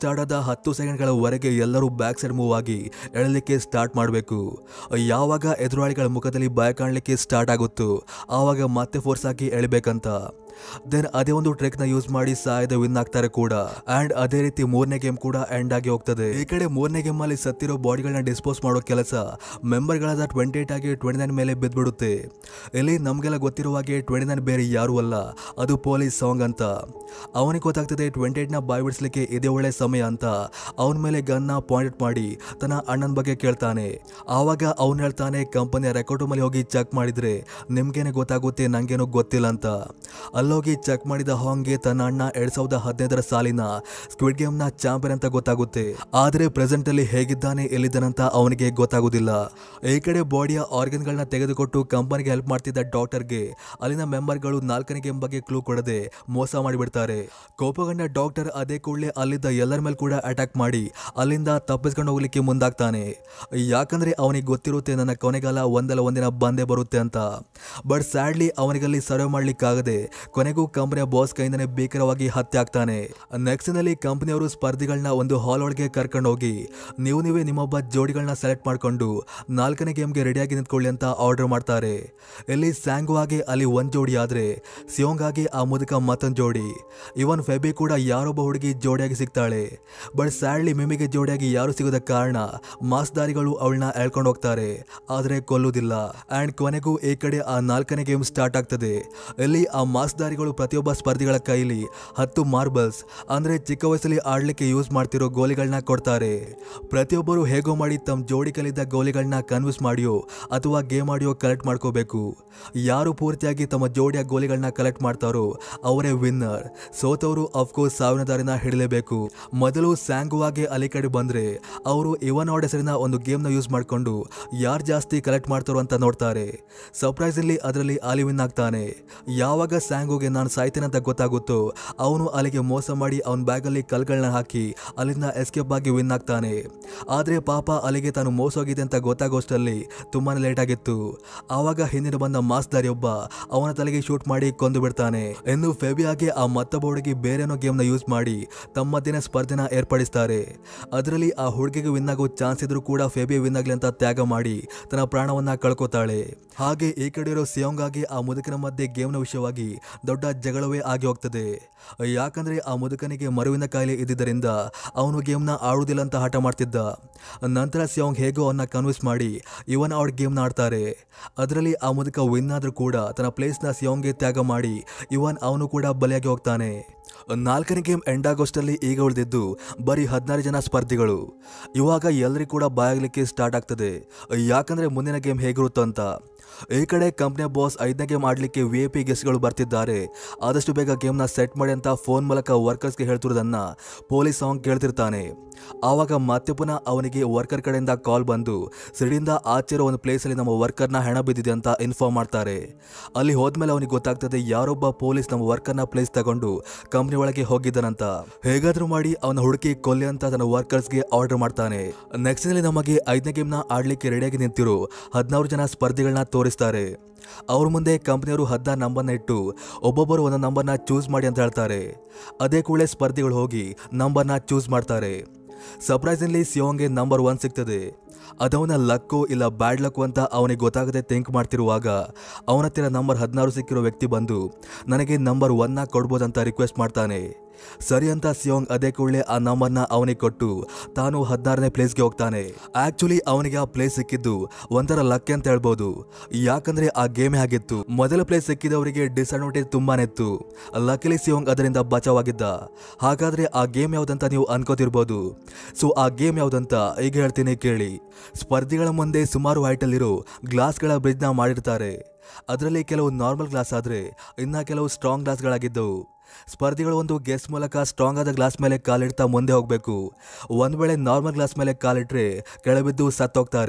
ಸ್ಟಾರ್ಟ್ ಆದ ಹತ್ತು ಸೆಕೆಂಡ್ಗಳವರೆಗೆ ಎಲ್ಲರೂ ಬ್ಯಾಕ್ ಸೈಡ್ ಮೂವ್ ಆಗಿ ಎಳಲಿಕ್ಕೆ ಸ್ಟಾರ್ಟ್ ಮಾಡಬೇಕು ಯಾವಾಗ ಎದುರಾಳಿಗಳ ಮುಖದಲ್ಲಿ ಭಯ ಕಾಣಲಿಕ್ಕೆ ಸ್ಟಾರ್ಟ್ ಆಗುತ್ತೋ ಆವಾಗ ಮತ್ತೆ ಫೋರ್ಸ್ ಹಾಕಿ ಎಳಿಬೇಕಂತ ದೆನ್ ಅದೇ ಒಂದು ಟ್ರಿಕ್ ನ ಯೂಸ್ ಮಾಡಿ ಸಾಯದ ವಿನ್ ಆಗ್ತಾರೆ ಕೂಡ ಅಂಡ್ ಅದೇ ರೀತಿ ಮೂರನೇ ಗೇಮ್ ಕೂಡ ಎಂಡ್ ಆಗಿ ಹೋಗ್ತದೆ ಈ ಕಡೆ ಮೂರನೇ ಗೇಮ್ ಅಲ್ಲಿ ಸತ್ತಿರೋ ಬಾಡಿಗಳನ್ನ ಡಿಸ್ಪೋಸ್ ಮಾಡೋ ಕೆಲಸ ಮೆಂಬರ್ ಗಳಾದ ಟ್ವೆಂಟಿ ಏಟ್ ಆಗಿ ಟ್ವೆಂಟಿ ನೈನ್ ಮೇಲೆ ಬಿದ್ದ್ಬಿಡುತ್ತೆ ಇಲ್ಲಿ ನಮ್ಗೆಲ್ಲ ಗೊತ್ತಿರುವ ಹಾಗೆ ಟ್ವೆಂಟಿ ನೈನ್ ಬೇರೆ ಯಾರು ಅಲ್ಲ ಅದು ಪೊಲೀಸ್ ಸಾಂಗ್ ಅಂತ ಅವನಿಗೆ ಗೊತ್ತಾಗ್ತದೆ ಟ್ವೆಂಟಿ ಏಟ್ ನ ಬಾಯ್ ಬಿಡಿಸ್ಲಿಕ್ಕೆ ಇದೇ ಒಳ್ಳೆ ಸಮಯ ಅಂತ ಅವನ ಮೇಲೆ ಗನ್ನ ಪಾಯಿಂಟ್ ಮಾಡಿ ತನ್ನ ಅಣ್ಣನ ಬಗ್ಗೆ ಕೇಳ್ತಾನೆ ಆವಾಗ ಅವನು ಹೇಳ್ತಾನೆ ಕಂಪನಿಯ ರೆಕಾರ್ಡ್ ರೂಮಲ್ಲಿ ಹೋಗಿ ಚೆಕ್ ಮಾಡಿದ್ರೆ ನಿಮ್ಗೇನೆ ಗೊತ್ತಾಗುತ್ತೆ ನಂಗೇನು ಗೊತ್ತಿಲ್ಲ ಅಂತ ಅಲ್ಲೋಗಿ ಚೆಕ್ ಮಾಡಿದ ಹಾಂಗ್ಗೆ ತನ್ನ ಅಣ್ಣ ಎರಡ್ ಸಾವಿರದ ಹದಿನೈದರ ಸಾಲಿನ ಸ್ಕ್ವಿಡ್ ಗೇಮ್ ನ ಚಾಂಪಿಯನ್ ಅಂತ ಗೊತ್ತಾಗುತ್ತೆ ಆದ್ರೆ ಪ್ರೆಸೆಂಟ್ ಅಲ್ಲಿ ಹೇಗಿದ್ದಾನೆ ಎಲ್ಲಿದ್ದಾನಂತ ಅವನಿಗೆ ಗೊತ್ತಾಗುದಿಲ್ಲ ಈ ಕಡೆ ಬಾಡಿಯ ಆರ್ಗನ್ ಗಳನ್ನ ತೆಗೆದುಕೊಟ್ಟು ಕಂಪನಿಗೆ ಹೆಲ್ಪ್ ಮಾಡ್ತಿದ್ದ ಡಾಕ್ಟರ್ಗೆ ಅಲ್ಲಿನ ಮೆಂಬರ್ಗಳು ನಾಲ್ಕನೇ ಗೇಮ್ ಬಗ್ಗೆ ಕ್ಲೂ ಕೊಡದೆ ಮೋಸ ಮಾಡಿಬಿಡ್ತಾರೆ ಕೋಪಗೊಂಡ ಡಾಕ್ಟರ್ ಅದೇ ಕೂಡಲೇ ಅಲ್ಲಿದ್ದ ಎಲ್ಲರ ಮೇಲೆ ಕೂಡ ಅಟ್ಯಾಕ್ ಮಾಡಿ ಅಲ್ಲಿಂದ ತಪ್ಪಿಸ್ಕೊಂಡು ಹೋಗ್ಲಿಕ್ಕೆ ಮುಂದಾಗ್ತಾನೆ ಯಾಕಂದ್ರೆ ಅವನಿಗೆ ಗೊತ್ತಿರುತ್ತೆ ನನ್ನ ಕೊನೆಗಾಲ ಒಂದಲ್ಲ ಒಂದಿನ ಬಂದೇ ಬರುತ್ತೆ ಅಂತ ಬಟ್ ಸ್ಯಾಡ್ಲಿ ಅವನಿಗಲ್ಲಿ ಸರ್ವ್ ಮಾಡ್ಲಿಕ್ಕಾಗದೆ ಕೊನೆಗೂ ಕಂಪನಿಯ ಬಾಸ್ ಕೈಯಿಂದನೇ ಭೀಕರವಾಗಿ ಹತ್ಯೆ ಆಗ್ತಾನೆ ನೆಕ್ಸ್ಟ್ ನಲ್ಲಿ ಕಂಪನಿಯವರು ಸ್ಪರ್ಧಿಗಳನ್ನ ಒಂದು ಹಾಲ್ ಒಳಗೆ ಕರ್ಕೊಂಡು ಹೋಗಿ ನೀವು ನೀವೇ ನಿಮ್ಮೊಬ್ಬ ಜೋಡಿಗಳನ್ನ ಸೆಲೆಕ್ಟ್ ಮಾಡ್ಕೊಂಡು ನಾಲ್ಕನೇ ಗೇಮ್ಗೆ ರೆಡಿಯಾಗಿ ನಿಂತ್ಕೊಳ್ಳಿ ಅಂತ ಆರ್ಡರ್ ಮಾಡ್ತಾರೆ ಇಲ್ಲಿ ಸ್ಯಾಂಗು ಆಗಿ ಅಲ್ಲಿ ಒಂದ್ ಜೋಡಿ ಆದ್ರೆ ಸಿಯೋಂಗ್ ಆಗಿ ಆ ಮುದುಕ ಮತ್ತೊಂದು ಜೋಡಿ ಇವನ್ ಫೆಬಿ ಕೂಡ ಯಾರೊಬ್ಬ ಹುಡುಗಿ ಜೋಡಿಯಾಗಿ ಸಿಗ್ತಾಳೆ ಬಟ್ ಸ್ಯಾಡ್ಲಿ ಮಿಮಿಗೆ ಜೋಡಿಯಾಗಿ ಯಾರು ಸಿಗೋದ ಕಾರಣ ಮಾಸ್ದಾರಿಗಳು ಅವಳನ್ನ ಎಳ್ಕೊಂಡು ಹೋಗ್ತಾರೆ ಆದ್ರೆ ಕೊಲ್ಲುವುದಿಲ್ಲ ಅಂಡ್ ಕೊನೆಗೂ ಈ ಕಡೆ ಆ ನಾಲ್ಕನೇ ಗೇಮ್ ಸ್ಟಾರ್ಟ್ ಆಗ್ತದೆ ಇಲ್ಲಿ ಆ ಮಾಸ್ದಾರಿಗಳು ಪ್ರತಿಯೊಬ್ಬ ಸ್ಪರ್ಧಿಗಳ ಕೈಲಿ ಹತ್ತು ಮಾರ್ಬಲ್ಸ್ ಅಂದ್ರೆ ಚಿಕ್ಕ ವಯಸ್ಸಲ್ಲಿ ಆಡ್ಲಿಕ್ಕೆ ಯೂಸ್ ಮಾಡ್ತಿರೋ ಗೋಲಿಗಳನ್ನ ಕೊಡ್ತಾರೆ ಪ್ರತಿಯೊಬ್ಬರು ಹೇಗೋ ಮಾಡಿ ತಮ್ಮ ಜೋಡಿ ಕಲಿದ ಗೋಲಿಗಳನ್ನ ಕನ್ವಿನ್ಸ್ ಮಾಡಿಯೋ ಅಥವಾ ಗೇಮ್ ಆಡಿಯೋ ಕಲೆಕ್ಟ್ ಮಾಡ್ಕೋಬೇಕು ಯಾರು ಪೂರ್ತಿಯಾಗಿ ತಮ್ಮ ಜೋಡಿಯ ಗೋಲಿಗಳನ್ನ ಕಲೆಕ್ಟ್ ಮಾಡ್ತಾರೋ ಅವರೇ ವಿನ್ನರ್ ಸೋತವರು ಅಫ್ಕೋರ್ಸ್ ಸಾವಿನ ದಾರಿನ ಹಿಡಲೇಬೇಕು ಮೊದಲು ಸ್ಯಾಂಗುವಾಗೆ ಅಲ್ಲಿ ಕಡೆ ಬಂದ್ರೆ ಅವರು ಇವನ್ ಆರ್ಡ್ ಹೆಸರಿನ ಒಂದು ಗೇಮ್ನ ಯೂಸ್ ಮಾಡ್ಕೊಂಡು ಯಾರು ಜಾಸ್ತಿ ಕಲೆಕ್ಟ್ ಮಾಡ್ತಾರೋ ಅಂತ ನೋಡ್ತಾರೆ ಸರ್ಪ್ರೈಸಲ್ಲಿ ಅದರಲ್ಲಿ ಆಲಿ ವಿನ್ ಆಗ್ತಾನೆ ಯಾವಾಗ ಸ್ಯಾಂಗುಗೆ ನಾನು ಸಾಯ್ತೇನೆ ಅಂತ ಗೊತ್ತಾಗುತ್ತೋ ಅವನು ಅಲ್ಲಿಗೆ ಮೋಸ ಮಾಡಿ ಅವನ ಬ್ಯಾಗಲ್ಲಿ ಕಲ್ಗಳನ್ನ ಹಾಕಿ ಅಲ್ಲಿಂದ ಎಸ್ಕೇಪ್ ಆಗಿ ವಿನ್ ಆಗ್ತಾನೆ ಆದ್ರೆ ಪಾಪ ಅಲ್ಲಿಗೆ ತಾನು ಮೋಸ ಹೋಗಿದೆ ಅಂತ ಗೊತ್ತಾಗೋಷ್ಟರಲ್ಲಿ ತುಂಬಾನೇ ಲೇಟ್ ಆಗಿತ್ತು ಆವಾಗ ಹಿಂದಿನ ಬಂದ ಮಾಸ್ದಾರಿಯೊಬ್ಬ ಅವನ ತಲೆಗೆ ಶೂಟ್ ಮಾಡಿ ಕೊಂದು ಬಿಡ್ತಾನೆ ಇನ್ನು ಫೆಬಿಯಾಗೆ ಆ ಮತ್ತೊಬ್ಬ ಹುಡುಗಿ ಬೇರೇನೋ ಗೇಮ್ನ ಯೂಸ್ ಮಾಡಿ ತಮ್ಮ ಮಧ್ಯೆ ಸ್ಪರ್ಧೆನ ಏರ್ಪಡಿಸ್ತಾರೆ ಅದರಲ್ಲಿ ಆ ಹುಡುಗಿಗೆ ವಿನ್ ಆಗೋ ಚಾನ್ಸ್ ಇದ್ರೂ ಕೂಡ ಫೆಬಿ ವಿನ್ ಆಗ್ಲಿ ಅಂತ ತ್ಯಾಗ ಮಾಡಿ ತನ್ನ ಪ್ರಾಣವನ್ನ ಕಳ್ಕೊತಾಳೆ ಹಾಗೆ ಈ ಕಡೆ ಇರೋ ಸಿಯೋಂಗ್ ಆಗಿ ಆ ಮುದುಕನ ಮಧ್ಯೆ ಗೇಮ್ನ ವಿಷಯವಾಗಿ ದೊಡ್ಡ ಜಗಳವೇ ಆಗಿ ಹೋಗ್ತದೆ ಯಾಕಂದ್ರೆ ಆ ಮುದುಕನಿಗೆ ಮರುವಿನ ಕಾಯಿಲೆ ಇದ್ದಿದ್ದರಿಂದ ಅವನು ಗೇಮ್ನ ಆಡುವುದಿಲ್ಲ ಅಂತ ಹಠ ಮಾಡ್ತಿದ್ದ ನಂತರ ಸಿಯೋಂಗ್ ಹೇಗೋ ಅವನ್ನ ಕನ್ವಿನ್ಸ್ ಮಾಡಿ ಇವನ್ ಔಟ್ ಗೇಮ್ನ ಆಡ್ತಾರೆ ಅದರಲ್ಲಿ ಆ ಮುದುಕ ವಿನ್ ಆದ್ರೂ ಕೂಡ ತನ್ನ ಪ್ಲೇಸ್ನ ಸಿಯೋಂಗ್ಗೆ ತ್ಯಾಗ ಮಾಡಿ ಇವನ್ ಅವನು ಕೂಡ ಬಲಿಯಾಗಿ ಹೋಗ್ತಾನೆ ನಾಲ್ಕನೇ ಗೇಮ್ ಎಂಡ್ ಆಗೋಷ್ಟಲ್ಲಿ ಈಗ ಉಳಿದಿದ್ದು ಬರೀ ಹದಿನಾರು ಜನ ಸ್ಪರ್ಧಿಗಳು ಇವಾಗ ಎಲ್ಲರಿಗೂ ಕೂಡ ಬಾಯಾಗಲಿಕ್ಕೆ ಸ್ಟಾರ್ಟ್ ಆಗ್ತದೆ ಯಾಕಂದ್ರೆ ಮುಂದಿನ ಗೇಮ್ ಹೇಗಿರುತ್ತೋ ಅಂತ ಈ ಕಡೆ ಕಂಪ್ನಿಯ ಬಾಸ್ ಐದನೇ ಗೇಮ್ ಆಡ್ಲಿಕ್ಕೆ ವಿ ಐ ಪಿ ಗೆಸ್ಟ್ಗಳು ಬರ್ತಿದ್ದಾರೆ ಆದಷ್ಟು ಬೇಗ ಗೇಮ್ನ ಸೆಟ್ ಮಾಡಿ ಅಂತ ಫೋನ್ ಮೂಲಕ ವರ್ಕರ್ಸ್ಗೆ ಹೇಳ್ತಿರೋದನ್ನ ಪೊಲೀಸ್ ಸಾಂಗ್ ಕೇಳ್ತಿರ್ತಾನೆ ಆವಾಗ ಮತ್ತೆ ಪುನಃ ಅವನಿಗೆ ವರ್ಕರ್ ಕಡೆಯಿಂದ ಕಾಲ್ ಬಂದು ಸಿಡಿಯಿಂದ ಆಚೆರೋ ಒಂದು ಪ್ಲೇಸಲ್ಲಿ ನಮ್ಮ ವರ್ಕರ್ನ ಹೆಣ ಬಿದ್ದಿದೆ ಅಂತ ಇನ್ಫಾರ್ಮ್ ಮಾಡ್ತಾರೆ ಅಲ್ಲಿ ಹೋದ್ಮೇಲೆ ಅವನಿಗೆ ಗೊತ್ತಾಗ್ತದೆ ಯಾರೊಬ್ಬ ಪೊಲೀಸ್ ನಮ್ಮ ವರ್ಕರ್ನ ಪ್ಲೇಸ್ ತಗೊಂಡು ಕಂಪ್ನಿ ಒಳಗೆ ಹೋಗಿದ್ದಾನಂತ ಹೇಗಾದ್ರೂ ಮಾಡಿ ಅವನ ಹುಡುಕಿ ಕೊಲ್ಲಿ ಅಂತ ತನ್ನ ವರ್ಕರ್ಸ್ಗೆ ಆರ್ಡರ್ ಮಾಡ್ತಾನೆ ನೆಕ್ಸ್ಟ್ ನಲ್ಲಿ ನಮಗೆ ಐದನೇ ಗೇಮ್ನ ಆಡ್ಲಿಕ್ಕೆ ರೆಡಿಯಾಗಿ ನಿಂತಿರೋ ಹದಿನಾರು ಜನ ಸ್ಪರ್ಧಿಗಳನ್ನ ತೋರಿಸ್ತಾರೆ ಅವ್ರ ಮುಂದೆ ಕಂಪ್ನಿಯವರು ಹದಿನಾರು ನಂಬರ್ನ ಇಟ್ಟು ಒಬ್ಬೊಬ್ಬರು ಒಂದೊಂದು ನಂಬರ್ನ ಚೂಸ್ ಮಾಡಿ ಅಂತ ಹೇಳ್ತಾರೆ ಅದೇ ಕೂಡಲೇ ಸ್ಪರ್ಧಿಗಳು ಹೋಗಿ ನಂಬರ್ನ ಚೂಸ್ ಮಾಡ್ತಾರೆ ಸರ್ಪ್ರೈಸಿಂಗ್ಲಿ ಸಿಯೋಂಗೆ ನಂಬರ್ ಒನ್ ಸಿಗ್ತದೆ ಅದವನ ಲಕ್ಕು ಇಲ್ಲ ಬ್ಯಾಡ್ ಲಕ್ಕು ಅಂತ ಅವನಿಗೆ ಗೊತ್ತಾಗದೆ ಥಿಂಕ್ ಮಾಡ್ತಿರುವಾಗ ಅವನ ಹತ್ತಿರ ನಂಬರ್ ಹದಿನಾರು ಸಿಕ್ಕಿರೋ ವ್ಯಕ್ತಿ ಬಂದು ನನಗೆ ನಂಬರ್ ಒನ್ನ ಕೊಡ್ಬೋದಂತ ರಿಕ್ವೆಸ್ಟ್ ಮಾಡ್ತಾನೆ ಸರಿ ಅಂತ ಸಿಯೋಂಗ್ ಅದೇ ಕೂಡಲೇ ಆ ನಂಬರ್ನ ಅವನಿಗೆ ಕೊಟ್ಟು ತಾನು ಹದಿನಾರನೇ ಪ್ಲೇಸ್ಗೆ ಹೋಗ್ತಾನೆ ಆಕ್ಚುಲಿ ಅವನಿಗೆ ಆ ಪ್ಲೇಸ್ ಸಿಕ್ಕಿದ್ದು ಒಂಥರ ಲಕ್ ಅಂತ ಹೇಳ್ಬೋದು ಯಾಕಂದ್ರೆ ಆ ಗೇಮ್ ಆಗಿತ್ತು ಮೊದಲ ಪ್ಲೇಸ್ ಸಿಕ್ಕಿದವರಿಗೆ ಡಿಸ್ಅಡ್ವಾಂಟೇಜ್ ತುಂಬಾನೇ ಇತ್ತು ಲಕಿಲಿ ಸಿಯೋಂಗ್ ಅದರಿಂದ ಬಚಾವಾಗಿದ್ದ ಹಾಗಾದ್ರೆ ಆ ಗೇಮ್ ಯಾವ್ದಂತ ನೀವು ಅನ್ಕೋತಿರ್ಬೋದು ಸೊ ಆ ಗೇಮ್ ಯಾವ್ದಂತ ಈಗ ಹೇಳ್ತೀನಿ ಕೇಳಿ ಸ್ಪರ್ಧಿಗಳ ಮುಂದೆ ಸುಮಾರು ಹೈಟಲ್ಲಿರೋ ಗ್ಲಾಸ್ಗಳ ಬ್ರಿಡ್ಜ್ನ ಮಾಡಿರ್ತಾರೆ ಅದರಲ್ಲಿ ಕೆಲವು ನಾರ್ಮಲ್ ಗ್ಲಾಸ್ ಆದ್ರೆ ಇನ್ನ ಕೆಲವು ಸ್ಟ್ರಾಂಗ್ ಗ್ಲಾಸ್ಗಳಾಗಿದ್ದವು ಸ್ಪರ್ಧಿಗಳು ಒಂದು ಗೆಸ್ ಮೂಲಕ ಸ್ಟ್ರಾಂಗ್ ಆದ ಗ್ಲಾಸ್ ಮೇಲೆ ಕಾಲಿಡ್ತಾ ಮುಂದೆ ಹೋಗಬೇಕು ಒಂದ್ ವೇಳೆ ನಾರ್ಮಲ್ ಗ್ಲಾಸ್ ಮೇಲೆ ಕಾಲಿಟ್ರೆ ಕೆಳಬಿದ್ದು ಸತ್ತೋಗ್ತಾರೆ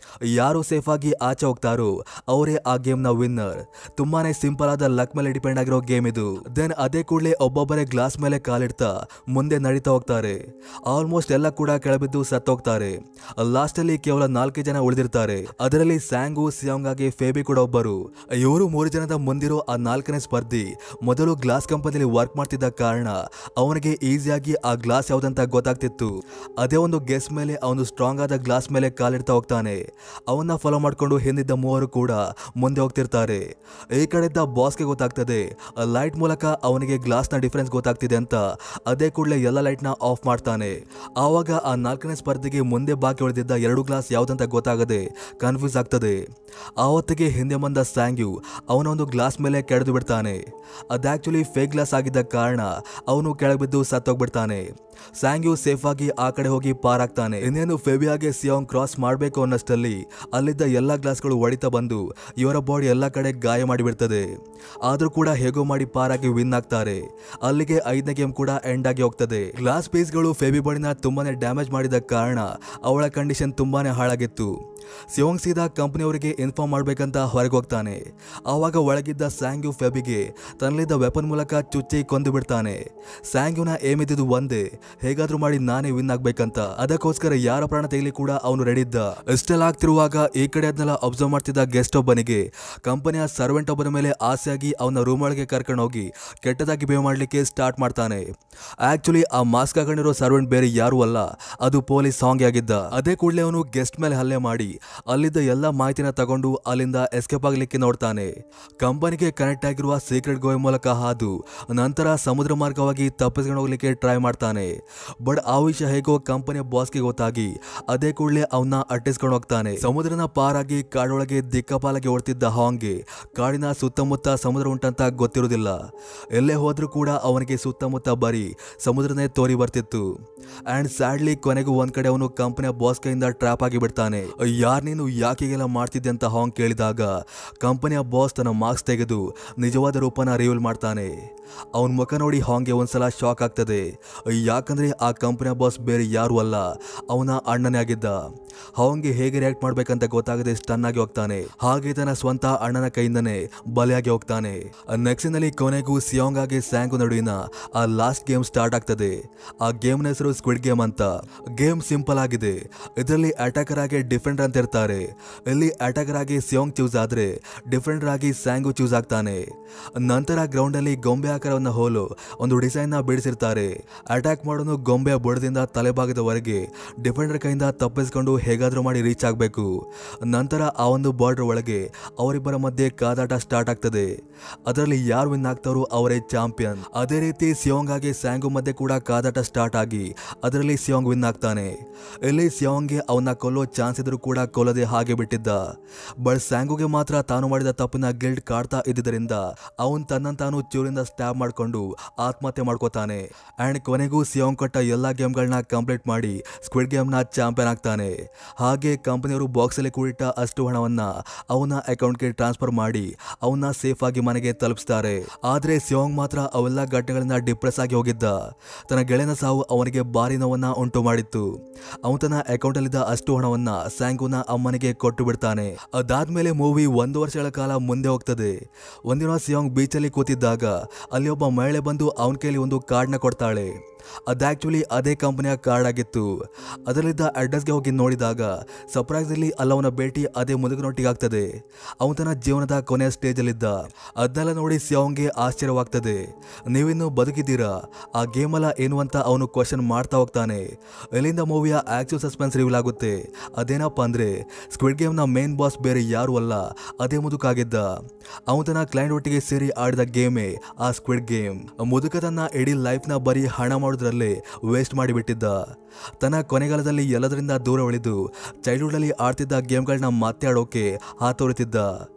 ಯಾರು ಸೇಫ್ ಆಗಿ ಆಚೆ ಹೋಗ್ತಾರೋ ಅವರೇ ಆ ಗೇಮ್ನ ವಿನ್ನರ್ ತುಂಬಾನೇ ಸಿಂಪಲ್ ಆದ ಲಕ್ ಮೇಲೆ ಡಿಪೆಂಡ್ ಆಗಿರೋ ಗೇಮ್ ಇದು ದೆನ್ ಅದೇ ಕೂಡಲೇ ಒಬ್ಬೊಬ್ಬರೇ ಗ್ಲಾಸ್ ಮೇಲೆ ಕಾಲಿಡ್ತಾ ಮುಂದೆ ನಡೀತಾ ಹೋಗ್ತಾರೆ ಆಲ್ಮೋಸ್ಟ್ ಎಲ್ಲ ಕೂಡ ಕೆಳಬಿದ್ದು ಸತ್ತೋಗ್ತಾರೆ ಲಾಸ್ಟ್ ಅಲ್ಲಿ ಕೇವಲ ನಾಲ್ಕು ಜನ ಉಳಿದಿರ್ತಾರೆ ಅದರಲ್ಲಿ ಸ್ಯಾಂಗು ಸಿಯಾಂಗ್ ಆಗಿ ಫೇಬಿ ಕೂಡ ಒಬ್ಬರು ಇವರು ಮೂರು ಜನದ ಮುಂದಿರೋ ಆ ನಾಲ್ಕನೇ ಸ್ಪರ್ಧಿ ಮೊದಲು ಗ್ಲಾಸ್ ಕಂಪನಿಯಲ್ಲಿ ವರ್ಕ್ ಮಾಡ್ತಿದ್ದ ಕಾರಣ ಅವನಿಗೆ ಈಸಿಯಾಗಿ ಆ ಗ್ಲಾಸ್ ಯಾವ್ದಂತ ಗೊತ್ತಾಗ್ತಿತ್ತು ಅದೇ ಒಂದು ಗೆಸ್ ಮೇಲೆ ಅವನು ಸ್ಟ್ರಾಂಗ್ ಆದ ಗ್ಲಾಸ್ ಮೇಲೆ ಕಾಲಿಡ್ತಾ ಹೋಗ್ತಾನೆ ಅವನ್ನ ಫಾಲೋ ಮಾಡ್ಕೊಂಡು ಹಿಂದಿದ್ದ ಮೂವರು ಕೂಡ ಮುಂದೆ ಹೋಗ್ತಿರ್ತಾರೆ ಈ ಕಡೆಯಿಂದ ಬಾಸ್ಗೆ ಗೊತ್ತಾಗ್ತದೆ ಲೈಟ್ ಮೂಲಕ ಅವನಿಗೆ ಗ್ಲಾಸ್ನ ಡಿಫರೆನ್ಸ್ ಗೊತ್ತಾಗ್ತಿದೆ ಅಂತ ಅದೇ ಕೂಡಲೇ ಎಲ್ಲ ಲೈಟ್ನ ಆಫ್ ಮಾಡ್ತಾನೆ ಆವಾಗ ಆ ನಾಲ್ಕನೇ ಸ್ಪರ್ಧೆಗೆ ಮುಂದೆ ಬಾಕಿ ಉಳಿದಿದ್ದ ಎರಡು ಗ್ಲಾಸ್ ಯಾವ್ದಂತ ಗೊತ್ತಾಗದೆ ಕನ್ಫ್ಯೂಸ್ ಆಗ್ತದೆ ಆವತ್ತಿಗೆ ಹಿಂದೆ ಬಂದ ಸ್ಯಾಂಗ್ಯು ಅವನ ಒಂದು ಗ್ಲಾಸ್ ಮೇಲೆ ಕೆಡೆದು ಬಿಡ್ತಾನೆ ಅದು ಆಕ್ಚುಲಿ ಫೇಕ್ ಗ್ಲಾಸ್ ಆಗಿದ್ದ ಕಾರಣ ಅವನು ಕೆಳಗೆ ಬಿದ್ದು ಸತ್ತೋಗ್ಬಿಡ್ತಾನೆ ಸ್ಯಾಂಗ್ಯು ಸೇಫ್ ಆಗಿ ಆ ಕಡೆ ಹೋಗಿ ಪಾರಾಗ್ತಾನೆ ಇನ್ನೇನು ಫೆಬಿಯಾಗೆ ಸಿಯೋಂಗ್ ಕ್ರಾಸ್ ಮಾಡಬೇಕು ಅನ್ನಷ್ಟಲ್ಲಿ ಅಲ್ಲಿದ್ದ ಎಲ್ಲ ಗ್ಲಾಸ್ಗಳು ಹೊಡಿತಾ ಬಂದು ಇವರ ಬಾಡಿ ಎಲ್ಲ ಕಡೆ ಗಾಯ ಮಾಡಿಬಿಡ್ತದೆ ಆದ್ರೂ ಕೂಡ ಹೇಗೋ ಮಾಡಿ ಪಾರಾಗಿ ವಿನ್ ಆಗ್ತಾರೆ ಅಲ್ಲಿಗೆ ಐದನೇ ಗೇಮ್ ಕೂಡ ಎಂಡ್ ಆಗಿ ಹೋಗ್ತದೆ ಗ್ಲಾಸ್ ಪೀಸ್ಗಳು ಫೆಬಿ ಬಾಡಿನ ತುಂಬಾನೇ ಡ್ಯಾಮೇಜ್ ಮಾಡಿದ ಕಾರಣ ಅವಳ ಕಂಡೀಷನ್ ತುಂಬಾನೇ ಹಾಳಾಗಿತ್ತು ಸಿಯೋಂಗ್ ಸೀದಾ ಕಂಪನಿಯವರಿಗೆ ಇನ್ಫಾರ್ಮ್ ಮಾಡ್ಬೇಕಂತ ಹೊರಗೆ ಹೋಗ್ತಾನೆ ಆವಾಗ ಒಳಗಿದ್ದ ಸ್ಯಾಂಗ್ಯು ಫೆಬಿಗೆ ತನ್ನಲ್ಲಿದ್ದ ವೆಪನ್ ಮೂಲಕ ಚುಚ್ಚಿ ಕೊಂದು ಬಿಡ್ತಾನೆ ಸ್ಯಾಂಗ್ಯುನ ಏಮ್ ಇದ್ದಿದ್ದು ಒಂದೇ ಹೇಗಾದ್ರೂ ಮಾಡಿ ನಾನೇ ವಿನ್ ಆಗ್ಬೇಕಂತ ಅದಕ್ಕೋಸ್ಕರ ಯಾರ ಪ್ರಾಣ ತೆಗಲಿ ಕೂಡ ಅವನು ರೆಡಿ ಇದ್ದ ಇಷ್ಟೆಲ್ಲ ಆಗ್ತಿರುವಾಗ ಈ ಕಡೆ ಅದನ್ನೆಲ್ಲ ಅಬ್ಸರ್ವ್ ಮಾಡ್ತಿದ್ದ ಗೆಸ್ಟ್ ಒಬ್ಬನಿಗೆ ಕಂಪನಿಯ ಸರ್ವೆಂಟ್ ಒಬ್ಬನ ಮೇಲೆ ಆಸೆಯಾಗಿ ಅವನ ರೂಮ್ ಒಳಗೆ ಕರ್ಕೊಂಡು ಹೋಗಿ ಕೆಟ್ಟದಾಗಿ ಬಿಹೇವ್ ಮಾಡ್ಲಿಕ್ಕೆ ಸ್ಟಾರ್ಟ್ ಮಾಡ್ತಾನೆ ಆಕ್ಚುಲಿ ಆ ಮಾಸ್ಕ್ ಹಾಕೊಂಡಿರೋ ಸರ್ವೆಂಟ್ ಬೇರೆ ಯಾರು ಅಲ್ಲ ಅದು ಪೊಲೀಸ್ ಸಾಂಗ್ ಆಗಿದ್ದ ಅದೇ ಕೂಡಲೇ ಅವನು ಗೆಸ್ಟ್ ಮೇಲೆ ಹಲ್ಲೆ ಮಾಡಿ ಅಲ್ಲಿದ್ದ ಎಲ್ಲ ಮಾಹಿತಿನ ತಗೊಂಡು ಅಲ್ಲಿಂದ ಎಸ್ಕೇಪ್ ಆಗ್ಲಿಕ್ಕೆ ನೋಡ್ತಾನೆ ಕಂಪನಿಗೆ ಕನೆಕ್ಟ್ ಆಗಿರುವ ಸೀಕ್ರೆಟ್ ಗೋವೆ ಮೂಲಕ ಹಾದು ನಂತರ ಸಮುದ್ರ ಮಾರ್ಗವಾಗಿ ತಪ್ಪಿಸ್ಕೊಂಡು ಹೋಗ್ಲಿಕ್ಕೆ ಟ್ರೈ ಮಾಡ್ತಾನೆ ಬಟ್ ಆ ವಿಷಯ ಹೇಗೋ ಕಂಪನಿಯ ಬಾಸ್ಗೆ ಗೊತ್ತಾಗಿ ಅದೇ ಕೂಡಲೇ ಅವನ್ನ ಅಟ್ಟಿಸ್ಕೊಂಡು ಹೋಗ್ತಾನೆ ಸಮುದ್ರನ ಪಾರಾಗಿ ಕಾಡೊಳಗೆ ದಿಕ್ಕಪಾಲಗೆ ಓಡ್ತಿದ್ದ ಹಾಂಗೆ ಕಾಡಿನ ಸುತ್ತಮುತ್ತ ಸಮುದ್ರ ಉಂಟಂತ ಗೊತ್ತಿರುವುದಿಲ್ಲ ಎಲ್ಲೇ ಹೋದ್ರೂ ಕೂಡ ಅವನಿಗೆ ಸುತ್ತಮುತ್ತ ಬರೀ ಸಮುದ್ರನೇ ತೋರಿ ಬರ್ತಿತ್ತು ಅಂಡ್ ಸ್ಯಾಡ್ಲಿ ಕೊನೆಗೂ ಒಂದ್ ಕಡೆ ಅವನು ಕಂಪನಿಯ ಬಾಸ್ ಕೈಯಿಂದ ಟ್ರ್ಯಾಪ್ ಆಗಿ ಬಿಡ್ತಾನೆ ಯಾರ್ ನೀನು ಯಾಕೆಗೆಲ್ಲ ಮಾಡ್ತಿದ್ದೆ ಅಂತ ಹಾಂಗ್ ಕೇಳಿದಾಗ ಕಂಪನಿಯ ಬಾಸ್ ತನ್ನ ಮಾರ್ಕ್ಸ್ ತೆಗೆದು ನಿಜವಾದ ರೂಪನ ರಿವೀಲ್ ಮಾಡ್ತಾನೆ ಅವನ ಮುಖ ನೋಡಿ ಹಾಂಗೆ ಒಂದ್ಸಲ ಶಾಕ್ ಆಗ್ತದೆ ಯಾಕಂದ್ರೆ ಆ ಕಂಪನಿಯ ಬಾಸ್ ಬೇರೆ ಯಾರು ಅಲ್ಲ ಅವನ ಅಣ್ಣನೇ ಆಗಿದ್ದ ಹಾಂಗೆ ಹೇಗೆ ರಿಯಾಕ್ಟ್ ಮಾಡ್ಬೇಕಂತ ಗೊತ್ತಾಗದೆ ಸ್ಟನ್ ಆಗಿ ಹೋಗ್ತಾನೆ ಹಾಗೆ ತನ್ನ ಸ್ವಂತ ಅಣ್ಣನ ಕೈಯಿಂದನೇ ಬಲಿಯಾಗಿ ಹೋಗ್ತಾನೆ ನೆಕ್ಸ್ಟ್ನಲ್ಲಿ ಕೊನೆಗೂ ಸಿಯೋಂಗ್ ಆಗಿ ಸ್ಯಾಂಗು ನಡುವಿನ ಆ ಲಾಸ್ಟ್ ಗೇಮ್ ಸ್ಟಾರ್ಟ್ ಆಗ್ತದೆ ಆ ಗೇಮ್ನ ಹೆಸರು ಸ್ಕ್ವಿಡ್ ಗೇಮ್ ಅಂತ ಗೇಮ್ ಸಿಂಪಲ್ ಆಗಿದೆ ಇದರಲ್ಲಿ ಅಟ್ಯಾಕರ್ ಆಗಿ ಡಿಫೆಂಡರ್ ಅಂತ ಇರ್ತಾರೆ ಇಲ್ಲಿ ಅಟ್ಯಾಕರ್ ಆಗಿ ಸಿಯೋಂಗ್ ಚೂಸ್ ಆದ್ರೆ ಡಿಫೆಂಡರ್ ಆಗಿ ಸ್ಯಾಂಗು ಚೂಸ್ ಆಗ್ತಾನೆ ನಂತರ ಗ್ರೌಂಡ್ ಅಲ್ಲಿ ಗೊಂಬೆ ಆಕಾರವನ್ನ ಹೋಲು ಒಂದು ಡಿಸೈನ್ ನ ಬಿಡಿಸಿರ್ತಾರೆ ಅಟ್ಯಾಕ್ ಮಾಡೋನು ಗೊಂಬೆಯ ಬುಡದಿಂದ ತಲೆಭಾಗದವರೆಗೆ ಡಿಫೆಂಡರ್ ಕೈಯಿಂದ ತಪ್ಪಿಸ್ಕೊಂಡು ಹೇಗಾದ್ರೂ ಮಾಡಿ ರೀಚ್ ಆಗಬೇಕು ನಂತರ ಆ ಒಂದು ಬಾರ್ಡರ್ ಒಳಗೆ ಅವರಿಬ್ಬರ ಮಧ್ಯೆ ಕಾದಾಟ ಸ್ಟಾರ್ಟ್ ಆಗ್ತದೆ ಅದರಲ್ಲಿ ಯಾರು ವಿನ್ ಆಗ್ತಾರೋ ಅವರೇ ಚಾಂಪಿಯನ್ ಅದೇ ರೀತಿ ಸಿಯೋಂಗ್ ಆಗಿ ಸ್ಯಾಂಗು ಮಧ್ಯೆ ಕೂಡ ಕಾದಾಟ ಸ್ಟಾರ್ಟ್ ಆಗಿ ಅದರಲ್ಲಿ ಸಿಯೋಂಗ್ ವಿನ್ ಆಗ್ತಾನೆ ಇಲ್ಲಿ ಸಿಯೋಂಗ್ಗೆ ಅವನ್ನ ಕೊಲ್ಲೋ ಚಾನ್ಸ್ ಇದ್ರೂ ಕೂಡ ಕೊಲ್ಲದೆ ಹಾಗೆ ಬಿಟ್ಟಿದ್ದ ಬಟ್ ಸ್ಯಾಂಗುಗೆ ಮಾತ್ರ ತಾನು ಮಾಡಿದ ತಪ್ಪಿನ ಗಿಲ್ಟ್ ಕಾಡ್ತಾ ಇದ್ದಿದ್ದರಿಂದ ಅವನ್ ತನ್ನನ್ನು ತಾನು ಚೂರಿಂದ ಸ್ಟ್ಯಾಬ್ ಮಾಡ್ಕೊಂಡು ಆತ್ಮಹತ್ಯೆ ಮಾಡ್ಕೋತಾನೆ ಅಂಡ್ ಕೊನೆಗೂ ಸಿಯೋಂಗ್ ಕೊಟ್ಟ ಎಲ್ಲಾ ಗೇಮ್ಗಳನ್ನ ಕಂಪ್ಲೀಟ್ ಮಾಡಿ ಸ್ಕ್ವಿಡ್ ಗೇಮ್ನ ಚಾಂಪಿಯನ್ ಆಗ್ತಾನೆ ಹಾಗೆ ಕಂಪನಿಯವರು ಬಾಕ್ಸಲ್ಲಿ ಕೂಡಿಟ್ಟ ಅಷ್ಟು ಹಣವನ್ನ ಅವನ ಅಕೌಂಟ್ಗೆ ಟ್ರಾನ್ಸ್ಫರ್ ಮಾಡಿ ಅವನ್ನ ಸೇಫ್ ಆಗಿ ಮನೆಗೆ ತಲುಪಿಸ್ತಾರೆ ಆದ್ರೆ ಸಿಯೋಂಗ್ ಮಾತ್ರ ಅವೆಲ್ಲ ಘಟನೆಗಳಿಂದ ಡಿಪ್ರೆಸ್ ಆಗಿ ಹೋಗಿದ್ದ ತನ್ನ ಗೆಳೆಯನ ಸಾವು ಅವನಿಗೆ ಭಾರಿ ನೋವನ್ನ ಉಂಟು ಮಾಡಿತ್ತು ಅವನು ತನ್ನ ಅಕೌಂಟ್ ಅಲ್ಲಿದ್ದ ಅಷ್ಟು ಹಣವನ್ನ ಸ್ಯಾಂಗುನ ಅಮ್ಮನಿಗೆ ಕೊಟ್ಟು ಬಿಡ್ತಾನೆ ಅದಾದ್ಮೇಲೆ ಮೂವಿ ಒಂದು ವರ್ಷಗಳ ಕಾಲ ಮುಂದೆ ಹೋಗ್ತದೆ ಒಂದಿನ ಸಿಯೋಂಗ್ ಬೀಚಲ್ಲಿ ಕೂತಿದ್ದಾಗ ಅಲ್ಲಿ ಒಬ್ಬ ಮಹಿಳೆ ಬಂದು ಅವನ ಕೈಲಿ ಒಂದು ಕಾರ್ಡ್ನ ಕೊಡ್ತಾಳೆ ಅದು ಆಕ್ಚುಲಿ ಅದೇ ಕಂಪನಿಯ ಕಾರ್ಡ್ ಆಗಿತ್ತು ಅದರಲ್ಲಿದ್ದ ಅಡ್ರೆಸ್ಗೆ ಹೋಗಿ ನೋಡಿದಾಗ ಸರ್ಪ್ರೈಸಲ್ಲಿ ಅಲ್ಲವನ ಭೇಟಿ ಅದೇ ಮುದುಕನೊಟ್ಟಿಗೆ ಆಗ್ತದೆ ಅವನು ತನ್ನ ಜೀವನದ ಕೊನೆಯ ಸ್ಟೇಜಲ್ಲಿದ್ದ ಅದನ್ನೆಲ್ಲ ನೋಡಿ ಸಿಯೋಂಗೆ ಆಶ್ಚರ್ಯವಾಗ್ತದೆ ನೀವಿನ್ನು ಬದುಕಿದ್ದೀರಾ ಆ ಗೇಮಲ್ಲ ಏನು ಅಂತ ಅವನು ಕ್ವಶನ್ ಮಾಡ್ತಾ ಹೋಗ್ತಾನೆ ಇಲ್ಲಿಂದ ಮೂವಿಯ ಆಕ್ಚುಲ್ ಸಸ್ಪೆನ್ಸ್ ರಿವೀಲ್ ಆಗುತ್ತೆ ಅದೇನಪ್ಪ ಅಂದ್ರೆ ಸ್ಕ್ವಿಡ್ ಗೇಮ್ನ ಮೇನ್ ಬಾಸ್ ಬೇರೆ ಯಾರು ಅಲ್ಲ ಅದೇ ಮುದುಕಾಗಿದ್ದ ಅವನು ತನ್ನ ಕ್ಲೈಂಟ್ ಒಟ್ಟಿಗೆ ಸೇರಿ ಆಡಿದ ಗೇಮೇ ಆ ಸ್ಕ್ವಿಡ್ ಗೇಮ್ ಮುದುಕ ತನ್ನ ಇಡೀ ಲೈಫ್ನ ಬರೀ ಹಣ ಮಾಡೋದ್ರಲ್ಲೇ ವೇಸ್ಟ್ ಮಾಡಿಬಿಟ್ಟಿದ್ದ ತನ್ನ ಕೊನೆಗಾಲದಲ್ಲಿ ಎಲ್ಲದರಿಂದ ದೂರ ಉಳಿದು ಚೈಲ್ಡ್ಹುಡ್ ಅಲ್ಲಿ ಆಡ್ತಿದ್ದ ಗೇಮ್ಗಳನ್ನ ಮತ್ತೆ ಆಡೋಕೆ ಹಾತೊರಿತಿದ್ದ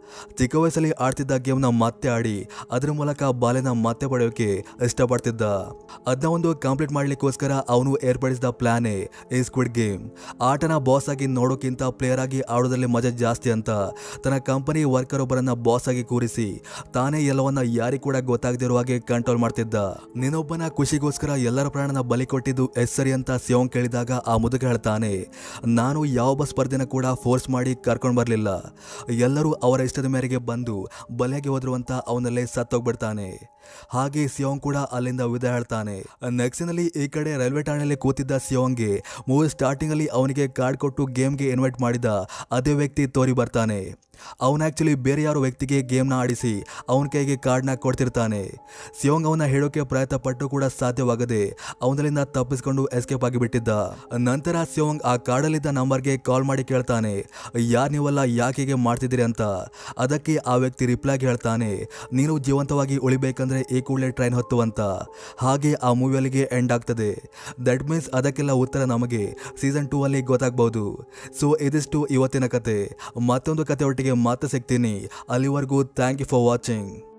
ಚಿಕ್ಕ ವಯಸ್ಸಲ್ಲಿ ಆಡ್ತಿದ್ದ ಗೇಮ್ನ ಮತ್ತೆ ಆಡಿ ಅದರ ಮೂಲಕ ಬಾಲೆನ ಮತ್ತೆ ಪಡೆಯೋಕೆ ಇಷ್ಟಪಡ್ತಿದ್ದ ಅದನ್ನ ಒಂದು ಕಂಪ್ಲೀಟ್ ಮಾಡ್ಲಿಕ್ಕೋಸ್ಕರ ಅವನು ಏರ್ಪಡಿಸಿದ ಪ್ಲಾನೇ ಈ ಸ್ಕ್ವಿಡ್ ಗೇಮ್ ಆಟನ ಬಾಸ್ ಆಗಿ ನೋಡೋಕ್ಕಿಂತ ಪ್ಲೇಯರ್ ಆಗಿ ಆಡೋದ್ರಲ್ಲಿ ಮಜಾ ಜಾಸ್ತಿ ಅಂತ ತನ್ನ ಕಂಪನಿ ವರ್ಕರ್ ಒಬ್ಬರನ್ನ ಬಾಸ್ ಆಗಿ ಕೂರಿಸಿ ತಾನೇ ಎಲ್ಲವನ್ನ ಯಾರಿಗೂ ಕೂಡ ಗೊತ್ತಾಗದಿರೋ ಹಾಗೆ ಕಂಟ್ರೋಲ್ ಮಾಡ್ತಿದ್ದ ನೀನೊಬ್ಬನ ಖುಷಿಗೋಸ್ಕರ ಎಲ್ಲರ ಪ್ರಾಣನ ಬಲಿ ಕೊಟ್ಟಿದ್ದು ಎಸ್ ಸರಿ ಅಂತ ಸಿಯೋಂಗ್ ಕೇಳಿದಾಗ ಆ ಮುದುಕ ಹೇಳ್ತಾನೆ ನಾನು ಯಾವೊಬ್ಬ ಸ್ಪರ್ಧೆನ ಕೂಡ ಫೋರ್ಸ್ ಮಾಡಿ ಕರ್ಕೊಂಡು ಬರಲಿಲ್ಲ ಎಲ್ಲರೂ ಅವರ ಇಷ್ಟದ ಮೇರೆಗೆ ಬಂದು ಬಲೆಗೆ ಹೋದ್ರು ಅಂತ ಅವನಲ್ಲೇ ಸತ್ತೋಗ್ಬಿಡ್ತಾನೆ ಹಾಗೆ ಸಿಯೋಂಗ್ ಕೂಡ ಅಲ್ಲಿಂದ ವಿದಾಯ ಹೇಳ್ತಾನೆ ನೆಕ್ಸ್ಟ್ನಲ್ಲಿ ಈ ಕಡೆ ರೈಲ್ವೆ ಠಾಣೆಯಲ್ಲಿ ಕೂತಿದ್ದ ಸಿಯೋಂಗ್ಗೆ ಮೂವಿ ಸ್ಟಾರ್ಟಿಂಗ್ ಅಲ್ಲಿ ಅವನಿಗೆ ಕಾರ್ಡ್ ಕೊಟ್ಟು ಗೇಮ್ಗೆ ಇನ್ವೈಟ್ ಮಾಡಿದ ಅದೇ ವ್ಯಕ್ತಿ ತೋರಿ ಬರ್ತಾನೆ ಅವನ ಆಕ್ಚುಲಿ ಬೇರೆ ಯಾರೋ ವ್ಯಕ್ತಿಗೆ ಗೇಮ್ನ ಆಡಿಸಿ ಅವನ ಕೈಗೆ ಕಾರ್ಡ್ನ ಕೊಡ್ತಿರ್ತಾನೆ ಸಿಯೋಂಗ್ ಅವನ ಹೇಳೋಕೆ ಪ್ರಯತ್ನ ಪಟ್ಟು ಕೂಡ ಸಾಧ್ಯವಾಗದೆ ಅವನಲ್ಲಿಂದ ತಪ್ಪಿಸ್ಕೊಂಡು ಎಸ್ಕೇಪ್ ಆಗಿಬಿಟ್ಟಿದ್ದ ನಂತರ ಸಿಯೋಂಗ್ ಆ ಕಾರ್ಡಲ್ಲಿದ್ದ ನಂಬರ್ಗೆ ಕಾಲ್ ಮಾಡಿ ಕೇಳ್ತಾನೆ ಯಾರು ನೀವೆಲ್ಲ ಯಾಕೆ ಹೀಗೆ ಮಾಡ್ತಿದ್ದೀರಿ ಅಂತ ಅದಕ್ಕೆ ಆ ವ್ಯಕ್ತಿ ರಿಪ್ಲೈಗೆ ಹೇಳ್ತಾನೆ ನೀನು ಜೀವಂತವಾಗಿ ಉಳಿಬೇಕಂದ್ರೆ ಈ ಕೂಡಲೇ ಟ್ರೈನ್ ಹತ್ತು ಅಂತ ಹಾಗೆ ಆ ಮೂವಿಯಲ್ಲಿಗೆ ಎಂಡ್ ಆಗ್ತದೆ ದಟ್ ಮೀನ್ಸ್ ಅದಕ್ಕೆಲ್ಲ ಉತ್ತರ ನಮಗೆ ಸೀಸನ್ ಟೂ ಅಲ್ಲಿ ಗೊತ್ತಾಗ್ಬೋದು ಸೊ ಇದಿಷ್ಟು ಇವತ್ತಿನ ಕತೆ ಮತ್ತೊಂದು ಕತೆ ಒಟ್ಟಿಗೆ ಮತ್ತೆ ಸಿಗ್ತೀನಿ ಅಲ್ಲಿವರೆಗೂ ಥ್ಯಾಂಕ್ ಯು ಫಾರ್ ವಾಚಿಂಗ್